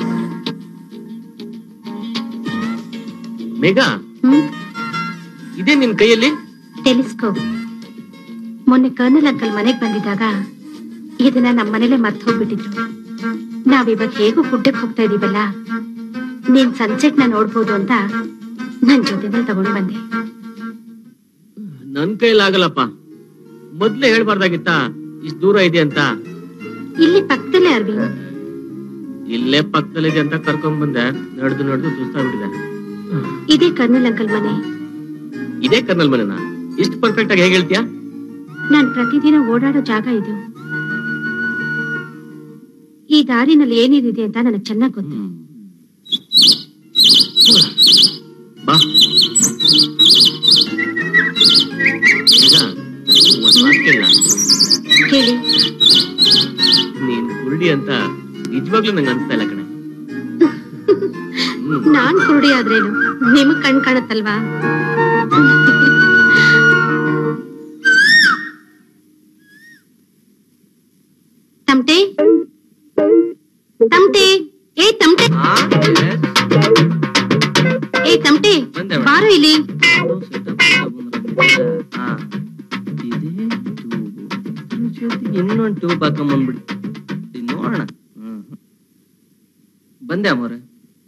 ಮೇಘ ಹ್ಮ್ ಇದೇ ನಿನ್ ಕೈಯಲ್ಲಿ ಟೆಲಿಸ್ಕೋಪ್ ಮೊನ್ನೆ ಕರ್ನಲ್ ಅಂಕಲ್ ಮನೆಗ್ ಬಂದಿದ್ದಾಗ ಇದನ್ನ ನಮ್ಮ ಮನೇಲೆ ಮರ್ತು ಹೋಗ್ಬಿಟ್ಟಿದ್ರು ನಾವಿವಾಗ ಹೇಗೂ ಗುಡ್ಡಕ್ಕೆ ಹೋಗ್ತಾ ಇದೀವಲ್ಲ ನೀನ್ ಸನ್ಸೆಟ್ ನ ನೋಡ್ಬೋದು ಅಂತ ನನ್ ಜೊತೆನಲ್ಲಿ ತಗೊಂಡ್ ಬಂದೆ ನನ್ ಕೈಲಾಗಲ್ಲಪ್ಪ ಮೊದ್ಲೇ ಹೇಳ್ಬಾರ್ದಾಗಿತ್ತ ಇಷ್ಟ ದೂರ ಇದೆ ಅಂತ ಇಲ್ಲಿ ಪಕ್ಕದಲ್ಲೇ ಅರವಿಂದ್ ಇಲ್ಲೇ ಪಕ್ಕದಲ್ಲಿದೆ ಅಂತ ಕರ್ಕೊಂಡ್ ಬಂದೆ ನಡೆದು ನಡೆದು ಸುಸ್ತಾಗ್ಬಿಟ್ಟಿದೆ ಇದೇ ಕರ್ನಲ್ ಅಂಕಲ್ ಮನೆ ಇದೇ ಕರ್ನಲ್ ಮನೆನಾ ಇಷ್ಟು ಪರ್ಫೆಕ್ಟ್ ಆಗಿ ಹೇಗೆ ಹೇಳ್ತೀಯಾ ನಾನ್ ಪ್ರತಿದಿನ ಓಡಾಡೋ ಜಾಗ ಇದು ಈ ದಾರಿನಲ್ಲಿ ಏನಿದೆ ಅಂತ ನನಗೆ ಚೆನ್ನಾಗ್ ಗೊತ್ತು ಬಾ ಈಗ ಒಂದ್ ಮಾತ್ ಕೇಳ ಹೇಳಿ ನೀನ್ ಕುರುಡಿ ಅಂತ ನಿಜವಾಗ್ಲೂ ನಂಗೆ ಅನ್ಸ್ತಾ ಇಲ್ಲ ಕಣೆ ಹ್ಮ್ ನಾನ್ ಕುರುಡಿ ಆದ್ರೇನು ನಿಮಗ್ ಕಣ್ ಕಾಣತ್ತಲ್ವಾ ತಮಟೆ ತಮಟೆ ಏ ತಮಟೆ ಆ, yes. ಏ ತಮಟೆ ಬಂದೆ ಮೇಡಮ್. ಬಾರೋ ಇಲ್ಲಿ ಅದು setup ತಗೊಂಡ್ಬಂದಿದ್ದೆ. ಆ, ಇದೇ tube. ಇದ್ರ ಜೊತೆಗೆ ಇನ್ನೊಂದ್ ಟ್ಯೂಬ್ ಹಾಕೊಂಬಂದ್ಬಿಡಿ ನೋಡೋಣ ಹ್ಮ್. ಬಂದೆ ಅಮ್ಮವ್ರೆ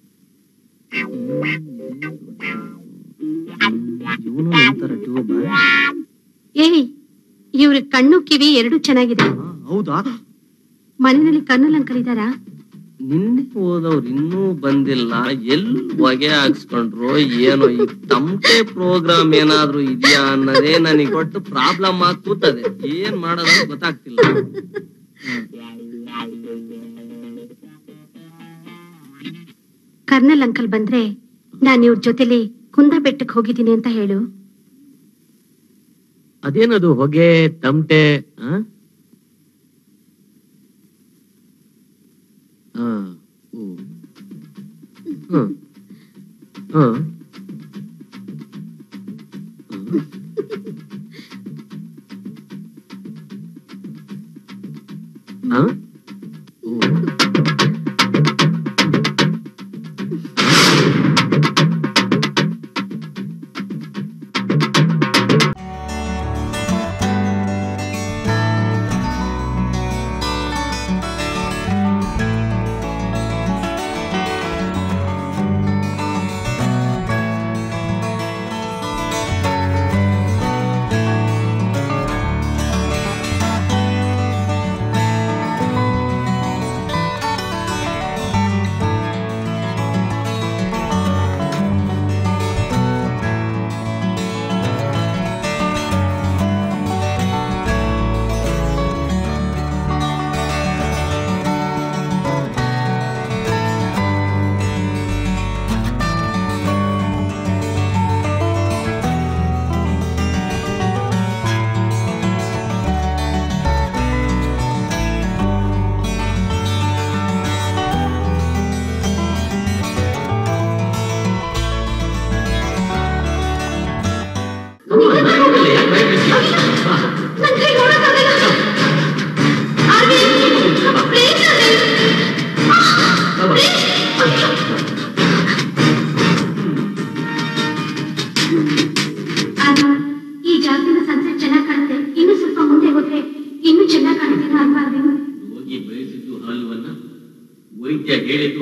ಇವನು ನಿಂತಾರ ಟ್ಯೂಬ್ ಏಯ್ ಇವ್ರ ಕಣ್ಣು ಕಿವಿ ಎರಡು ಚೆನ್ನಾಗಿದೆ ಹೌದಾ ಮನೆಯಲ್ಲಿ ಕರ್ನಲ್ ಅಂಕಲ್ ಇದಾರಾ ನಿನ್ನೆ ಹೋದವ್ರು ಇನ್ನೂ ಬಂದಿಲ್ಲ ಎಲ್ ಹೊಗೆ ಹಾಕ್ಸ್ಕೊಂಡ್ರು ಏನೋ ಈ ತಮಟೆ ಪ್ರೋಗ್ರಾಮ್ ಏನಾದ್ರೂ ಇದೆಯಾ ಅನ್ನೋದೇ ನನಗೆ ಒಟ್ಟು ಪ್ರಾಬ್ಲಮ್ ಆಗಿ ಕೂತದೆ ಏನ್ ಮಾಡೋದಂತ ಗೊತ್ತಾಗ್ತಿಲ್ಲ ಕರ್ನಲ್ ಅಂಕಲ್ ಬಂದ್ರೆ ನಾನ್ ಇವ್ರ ಜೊತೆಲಿ ಕುಂದ ಬೆಟ್ಟಕ್ಕೆ ಹೋಗಿದ್ದೀನಿ ಅಂತ ಹೇಳು ಅದೇನದು ಹೊಗೆ ತಮಟೆ ಆ? ಆ, ಓ. ಹ್ಮ್. ಹ್ಮ್. ಹ್ಮ್. ಆ? ಓ.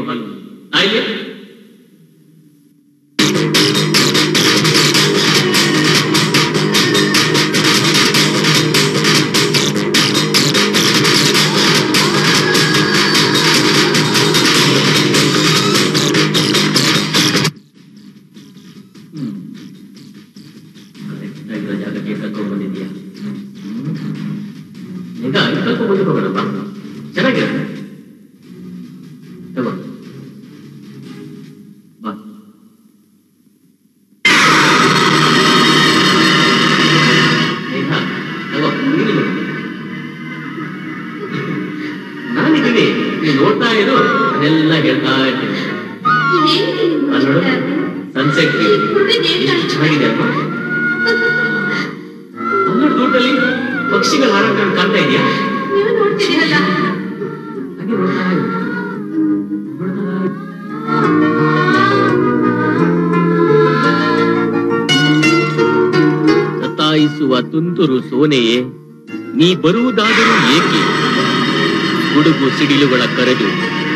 ಹಾಲು ಆಯ್ಲೆ ಕರೆಕ್ಟ್ ಆಗಿರೋ ಜಾಗಕ್ಕೆ ಕರ್ಕೊಂಡು ಬಂದಿದ್ಯಾ ಈಗ ಇಲ್ಲಿ ಕರ್ಕೊಂಡು ಬಂದಿರೋಣಪ್ಪ ಚೆನ್ನಾಗಿರುತ್ತೆ ತಗೋ ಬಾ ಈಗ ತಗೋ ನೀನು ನೋಡು. ನಾನಿದ್ದೀನಿ ನೀನು ನೋಡ್ತಾ ಇರು ಅದೆಲ್ಲ ಹೇಳ್ತಾ ಇರ್ತೀನಿ ಅಲ್ಲಿ ನೋಡು ಸನ್ಸೆಟ್ ಚೆನ್ನಾಗಿದೆ ಅಲ್ವಾ ಹನ್ನೆರಡು ದೂರದಲ್ಲಿ ಪಕ್ಷಿಗಳ ಹಾರಾಟ ಕಾಣ್ತಾ ಇದೆಯಾ ನೀವು ನೋಡ್ತಿದ್ದೀರಲ್ಲ ಹಾಗೆ ನೋಡ್ತಾ ಇರು. ನೋಡ್ತಾ ಇರು. ಸತಾಯಿಸುವ ತುಂತುರು ಸೋನೆಯೇ ನೀ ಬರುವುದಾದರೂ ಏಕೆ ಗುಡುಗು ಸಿಡಿಲುಗಳ ಕರೆದು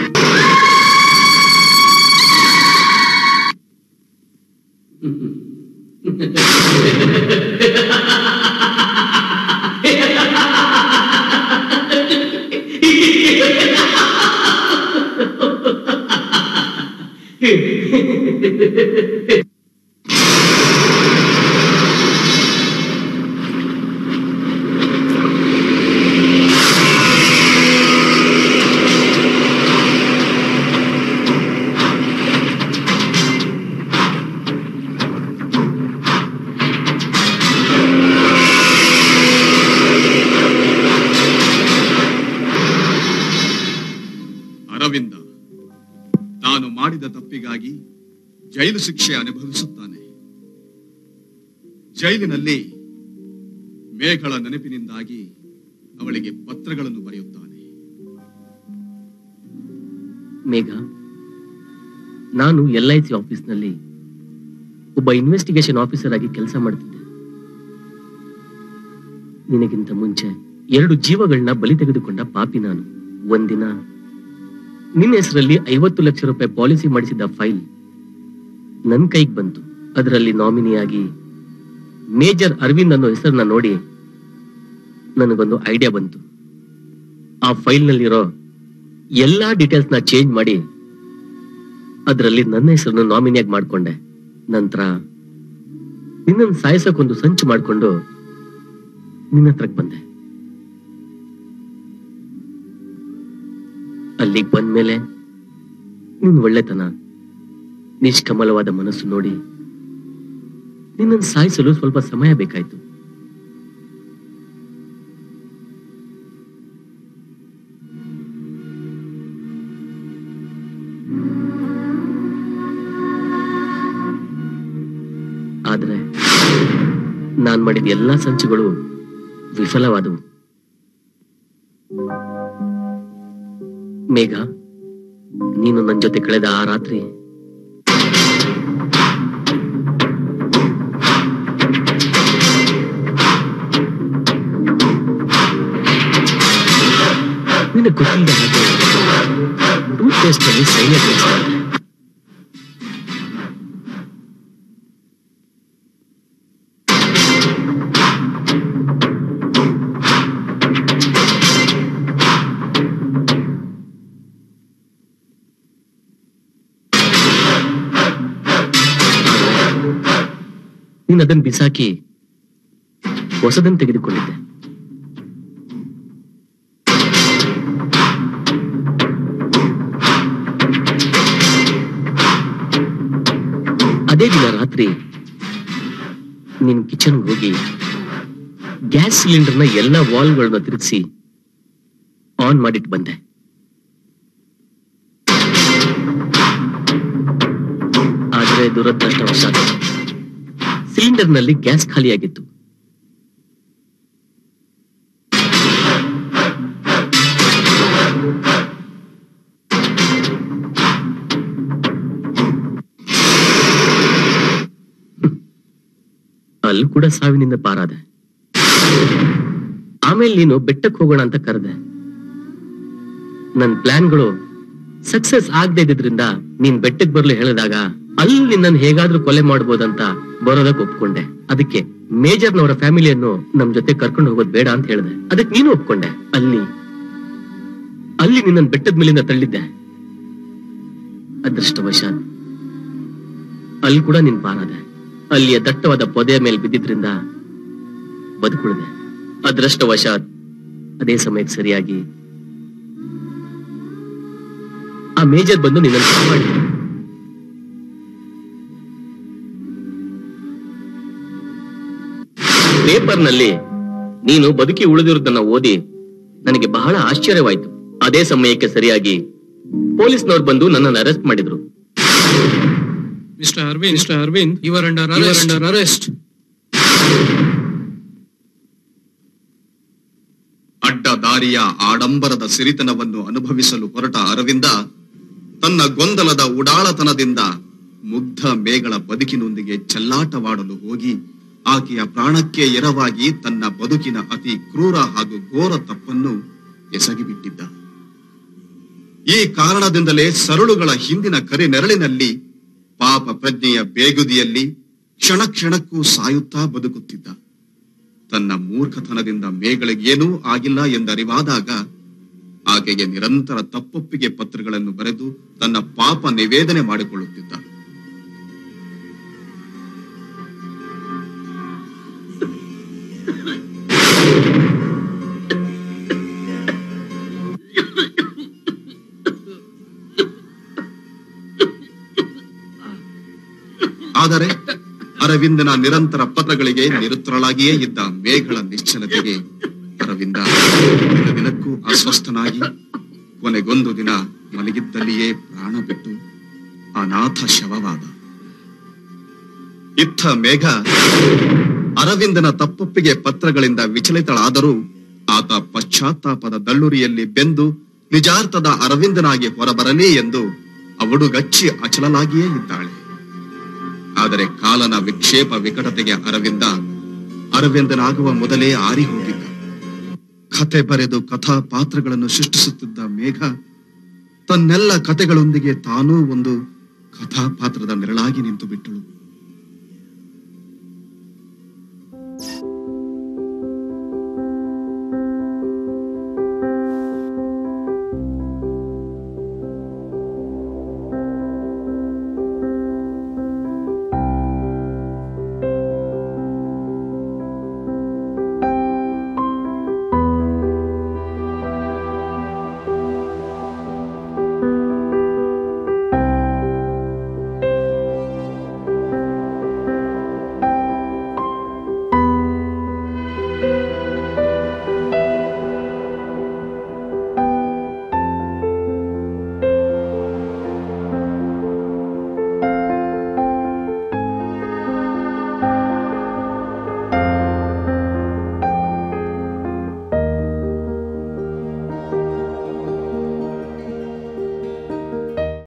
ಅರವಿಂದ ತಾನು ಮಾಡಿದ ತಪ್ಪಿಗಾಗಿ ಜೈಲು ಶಿಕ್ಷೆ ಅನುಭವಿಸುತ್ತಾನೆ ಜೈಲಿನಲ್ಲಿ ಮೇಘಳ ನೆನಪಿನಿಂದಾಗಿ ಅವಳಿಗೆ ಪತ್ರಗಳನ್ನು ಬರೆಯುತ್ತಾನೆ ಮೇಘ ನಾನು ಎಲ್ ಐ ಸಿ ಆಫೀಸ್ನಲ್ಲಿ ಒಬ್ಬ ಇನ್ವೆಸ್ಟಿಗೇಷನ್ ಆಫೀಸರ್ ಆಗಿ ಕೆಲಸ ಮಾಡ್ತಿದ್ದೆ ನಿನಗಿಂತ ಮುಂಚೆ ಎರಡು ಜೀವಗಳನ್ನ ಬಲಿ ತೆಗೆದುಕೊಂಡ ಪಾಪಿ ನಾನು ಒಂದಿನ ನಿನ್ನ ಹೆಸರಲ್ಲಿ ಐವತ್ತು ಲಕ್ಷ ರೂಪಾಯಿ ಪಾಲಿಸಿ ಮಾಡಿಸಿದ್ದ ಫೈಲ್ ನನ್ನ ಕೈಗೆ ಬಂತು ಅದರಲ್ಲಿ ನಾಮಿನಿಯಾಗಿ ಮೇಜರ್ ಅರವಿಂದ್ ಅನ್ನೋ ಹೆಸರನ್ನ ನೋಡಿ ನನಗೊಂದು ಐಡಿಯಾ ಬಂತು ಆ ಫೈಲ್ನಲ್ಲಿರೋ ಎಲ್ಲಾ ಡೀಟೇಲ್ಸ್ ನ ಚೇಂಜ್ ಮಾಡಿ ಅದರಲ್ಲಿ ನನ್ನ ಹೆಸರನ್ನು ನಾಮಿನಿಯಾಗಿ ಮಾಡ್ಕೊಂಡೆ ನಂತರ ನಿನ್ನನ್ನು ಸಾಯಿಸಕ್ಕೊಂದು ಸಂಚು ಮಾಡ್ಕೊಂಡು ನಿನ್ನ ಹತ್ರಕ್ ಬಂದೆ ಅಲ್ಲಿಗೆ ಬಂದ್ಮೇಲೆ ನಿನ್ ಒಳ್ಳೆತನ ನಿಷ್ಕಮಲವಾದ ಮನಸ್ಸು ನೋಡಿ ನಿನ್ನನ್ನು ಸಾಯಿಸಲು ಸ್ವಲ್ಪ ಸಮಯ ಬೇಕಾಯ್ತು ಆದ್ರೆ ನಾನ್ ಮಾಡಿದ ಎಲ್ಲಾ ಸಂಚುಗಳು ವಿಫಲವಾದವು ಮೇಘ ನೀನು ನನ್ನ ಜೊತೆ ಕಳೆದ ಆ ರಾತ್ರಿ ನಿನಗೆ ಗೊತ್ತಿಲ್ಲದ ಹಾಗೆ ಟೂತ್ ಪೇಸ್ಟ್ ಅಲ್ಲಿ ಸೈಲೆಂಟ್ ಮಾಡಿದೆ ನೀನು ಅದನ್ನು ಬಿಸಾಕಿ ಹೊಸದನ್ನು ತೆಗೆದುಕೊಂಡಿದ್ದೆ ಅದೇ ದಿನ ರಾತ್ರಿ ನಿನ್ ಕಿಚನ್ ಹೋಗಿ ಗ್ಯಾಸ್ ಸಿಲಿಂಡರ್ನ ಎಲ್ಲ ವಾಲ್ಗಳನ್ನ ತಿರುಗಿಸಿ ಆನ್ ಮಾಡಿಟ್ಟು ಬಂದೆ ಆದ್ರೆ ದುರದೃಷ್ಟವಶಾತ್ ಸಿಲಿಂಡರ್ನಲ್ಲಿ ಗ್ಯಾಸ್ ಖಾಲಿಯಾಗಿತ್ತು ಅಲ್ಲೂ ಕೂಡ ಸಾವಿನಿಂದ ಪಾರಾದೆ ಆಮೇಲೆ ನೀನು ಬೆಟ್ಟಕ್ಕೆ ಹೋಗೋಣ ಅಂತ ಕರೆದೆ ನನ್ನ ಪ್ಲಾನ್ಗಳು ಸಕ್ಸಸ್ ಆಗದೆ ಇದ್ದಿದ್ರಿಂದ ನೀನ್ ಬೆಟ್ಟಕ್ ಬರ್ಲು ಹೇಳಿದಾಗ ಅಲ್ಲಿ ನಿನ್ನನ್ನು ಹೇಗಾದ್ರೂ ಕೊಲೆ ಮಾಡ್ಬೋದಂತ ಬರೋದಕ್ಕೆ ಒಪ್ಕೊಂಡೆ ಅದಕ್ಕೆ ಮೇಜರ್ನವರ ಫ್ಯಾಮಿಲಿಯನ್ನು ನಮ್ ಜೊತೆ ಕರ್ಕೊಂಡು ಹೋಗೋದ್ ಬೇಡ ಅಂತ ಹೇಳಿದೆ ಅದಕ್ಕೆ ನೀನು ಒಪ್ಕೊಂಡೆ ಅಲ್ಲಿ ಅಲ್ಲಿ ನಿನ್ನನ್ನು ಬೆಟ್ಟದ ಮೇಲಿಂದ ತಳ್ಳಿದ್ದೆ ಅದೃಷ್ಟವಶಾತ್ ಅಲ್ಲಿ ಕೂಡ ನಿನ್ ಬಾರದೆ ಅಲ್ಲಿಯ ದಟ್ಟವಾದ ಪೊದೆಯ ಮೇಲೆ ಬಿದ್ದಿದ್ರಿಂದ ಬದುಕುಳಿದೆ ಅದೃಷ್ಟವಶಾತ್ ಅದೇ ಸಮಯಕ್ಕೆ ಸರಿಯಾಗಿ ಆ ಮೇಜರ್ ಬಂದು ನಿನ್ನನ್ನು ಕಾಪಾಡಿದ್ರು ಪೇಪರ್ನಲ್ಲಿ ನೀನು ಬದುಕಿ ಉಳಿದಿರುವುದನ್ನ ಓದಿ ನನಗೆ ಬಹಳ ಆಶ್ಚರ್ಯವಾಯ್ತು ಅದೇ ಸಮಯಕ್ಕೆ ಸರಿಯಾಗಿ ಪೊಲೀಸ್ನವ್ರು ಬಂದು ನನ್ನನ್ನು ಅರೆಸ್ಟ್ ಮಾಡಿದ್ರು ಮಿಸ್ಟರ್ ಅರವಿಂದ್ ಮಿಸ್ಟರ್ ಅರವಿಂದ್ ಇವರ್ ಅಂಡರ್ ಅಂಡರ್ ಅರೆಸ್ಟ್ ಅಡ್ಡ ದಾರಿಯ ಆಡಂಬರದ ಸಿರಿತನವನ್ನು ಅನುಭವಿಸಲು ಹೊರಟ ಅರವಿಂದ ತನ್ನ ಗೊಂದಲದ ಉಡಾಳತನದಿಂದ ಮುಗ್ಧ ಮೇಗಳ ಬದುಕಿನೊಂದಿಗೆ ಚೆಲ್ಲಾಟವಾಡಲು ಹೋಗಿ ಆಕೆಯ ಪ್ರಾಣಕ್ಕೆ ಎರವಾಗಿ ತನ್ನ ಬದುಕಿನ ಅತಿ ಕ್ರೂರ ಹಾಗೂ ಘೋರ ತಪ್ಪನ್ನು ಎಸಗಿಬಿಟ್ಟಿದ್ದ ಈ ಕಾರಣದಿಂದಲೇ ಸರಳುಗಳ ಹಿಂದಿನ ಕರೆ ನೆರಳಿನಲ್ಲಿ ಪಾಪ ಪ್ರಜ್ಞೆಯ ಬೇಗುದಿಯಲ್ಲಿ ಕ್ಷಣ ಕ್ಷಣಕ್ಕೂ ಸಾಯುತ್ತಾ ಬದುಕುತ್ತಿದ್ದ ತನ್ನ ಮೂರ್ಖತನದಿಂದ ಮೇಗಳಿಗೇನೂ ಆಗಿಲ್ಲ ಎಂದರಿವಾದಾಗ ಆಕೆಗೆ ನಿರಂತರ ತಪ್ಪೊಪ್ಪಿಗೆ ಪತ್ರಗಳನ್ನು ಬರೆದು ತನ್ನ ಪಾಪ ನಿವೇದನೆ ಮಾಡಿಕೊಳ್ಳುತ್ತಿದ್ದ ಆದರೆ ಅರವಿಂದನ ನಿರಂತರ ಪತ್ರಗಳಿಗೆ ನಿರುತ್ತರಳಾಗಿಯೇ ಇದ್ದ ಮೇಘಳ ನಿಶ್ಚಲತೆಗೆ ಅರವಿಂದ ದಿನ ದಿನಕ್ಕೂ ಅಸ್ವಸ್ಥನಾಗಿ ಕೊನೆಗೊಂದು ದಿನ ಮಲಗಿದ್ದಲ್ಲಿಯೇ ಪ್ರಾಣ ಬಿಟ್ಟು ಅನಾಥ ಶವವಾದ ಇತ್ತ ಮೇಘ ಅರವಿಂದನ ತಪ್ಪೊಪ್ಪಿಗೆ ಪತ್ರಗಳಿಂದ ವಿಚಲಿತಳಾದರೂ ಆತ ಪಶ್ಚಾತ್ತಾಪದ ದಳ್ಳುರಿಯಲ್ಲಿ ಬೆಂದು ನಿಜಾರ್ಥದ ಅರವಿಂದನಾಗಿ ಹೊರಬರಲಿ ಎಂದು ಅವಡುಗಚ್ಚಿ ಅಚಲಲಾಗಿಯೇ ಇದ್ದಾಳೆ ಆದರೆ ಕಾಲನ ವಿಕ್ಷೇಪ ವಿಕಟತೆಗೆ ಅರವಿಂದ ಅರವಿಂದನಾಗುವ ಮೊದಲೇ ಆರಿ ಹೋಗಿದ್ದ ಕತೆ ಬರೆದು ಕಥಾ ಪಾತ್ರಗಳನ್ನು ಸೃಷ್ಟಿಸುತ್ತಿದ್ದ ಮೇಘ ತನ್ನೆಲ್ಲ ಕತೆಗಳೊಂದಿಗೆ ತಾನೂ ಒಂದು ಕಥಾಪಾತ್ರದ ನೆರಳಾಗಿ ನಿಂತು ಬಿಟ್ಟಳು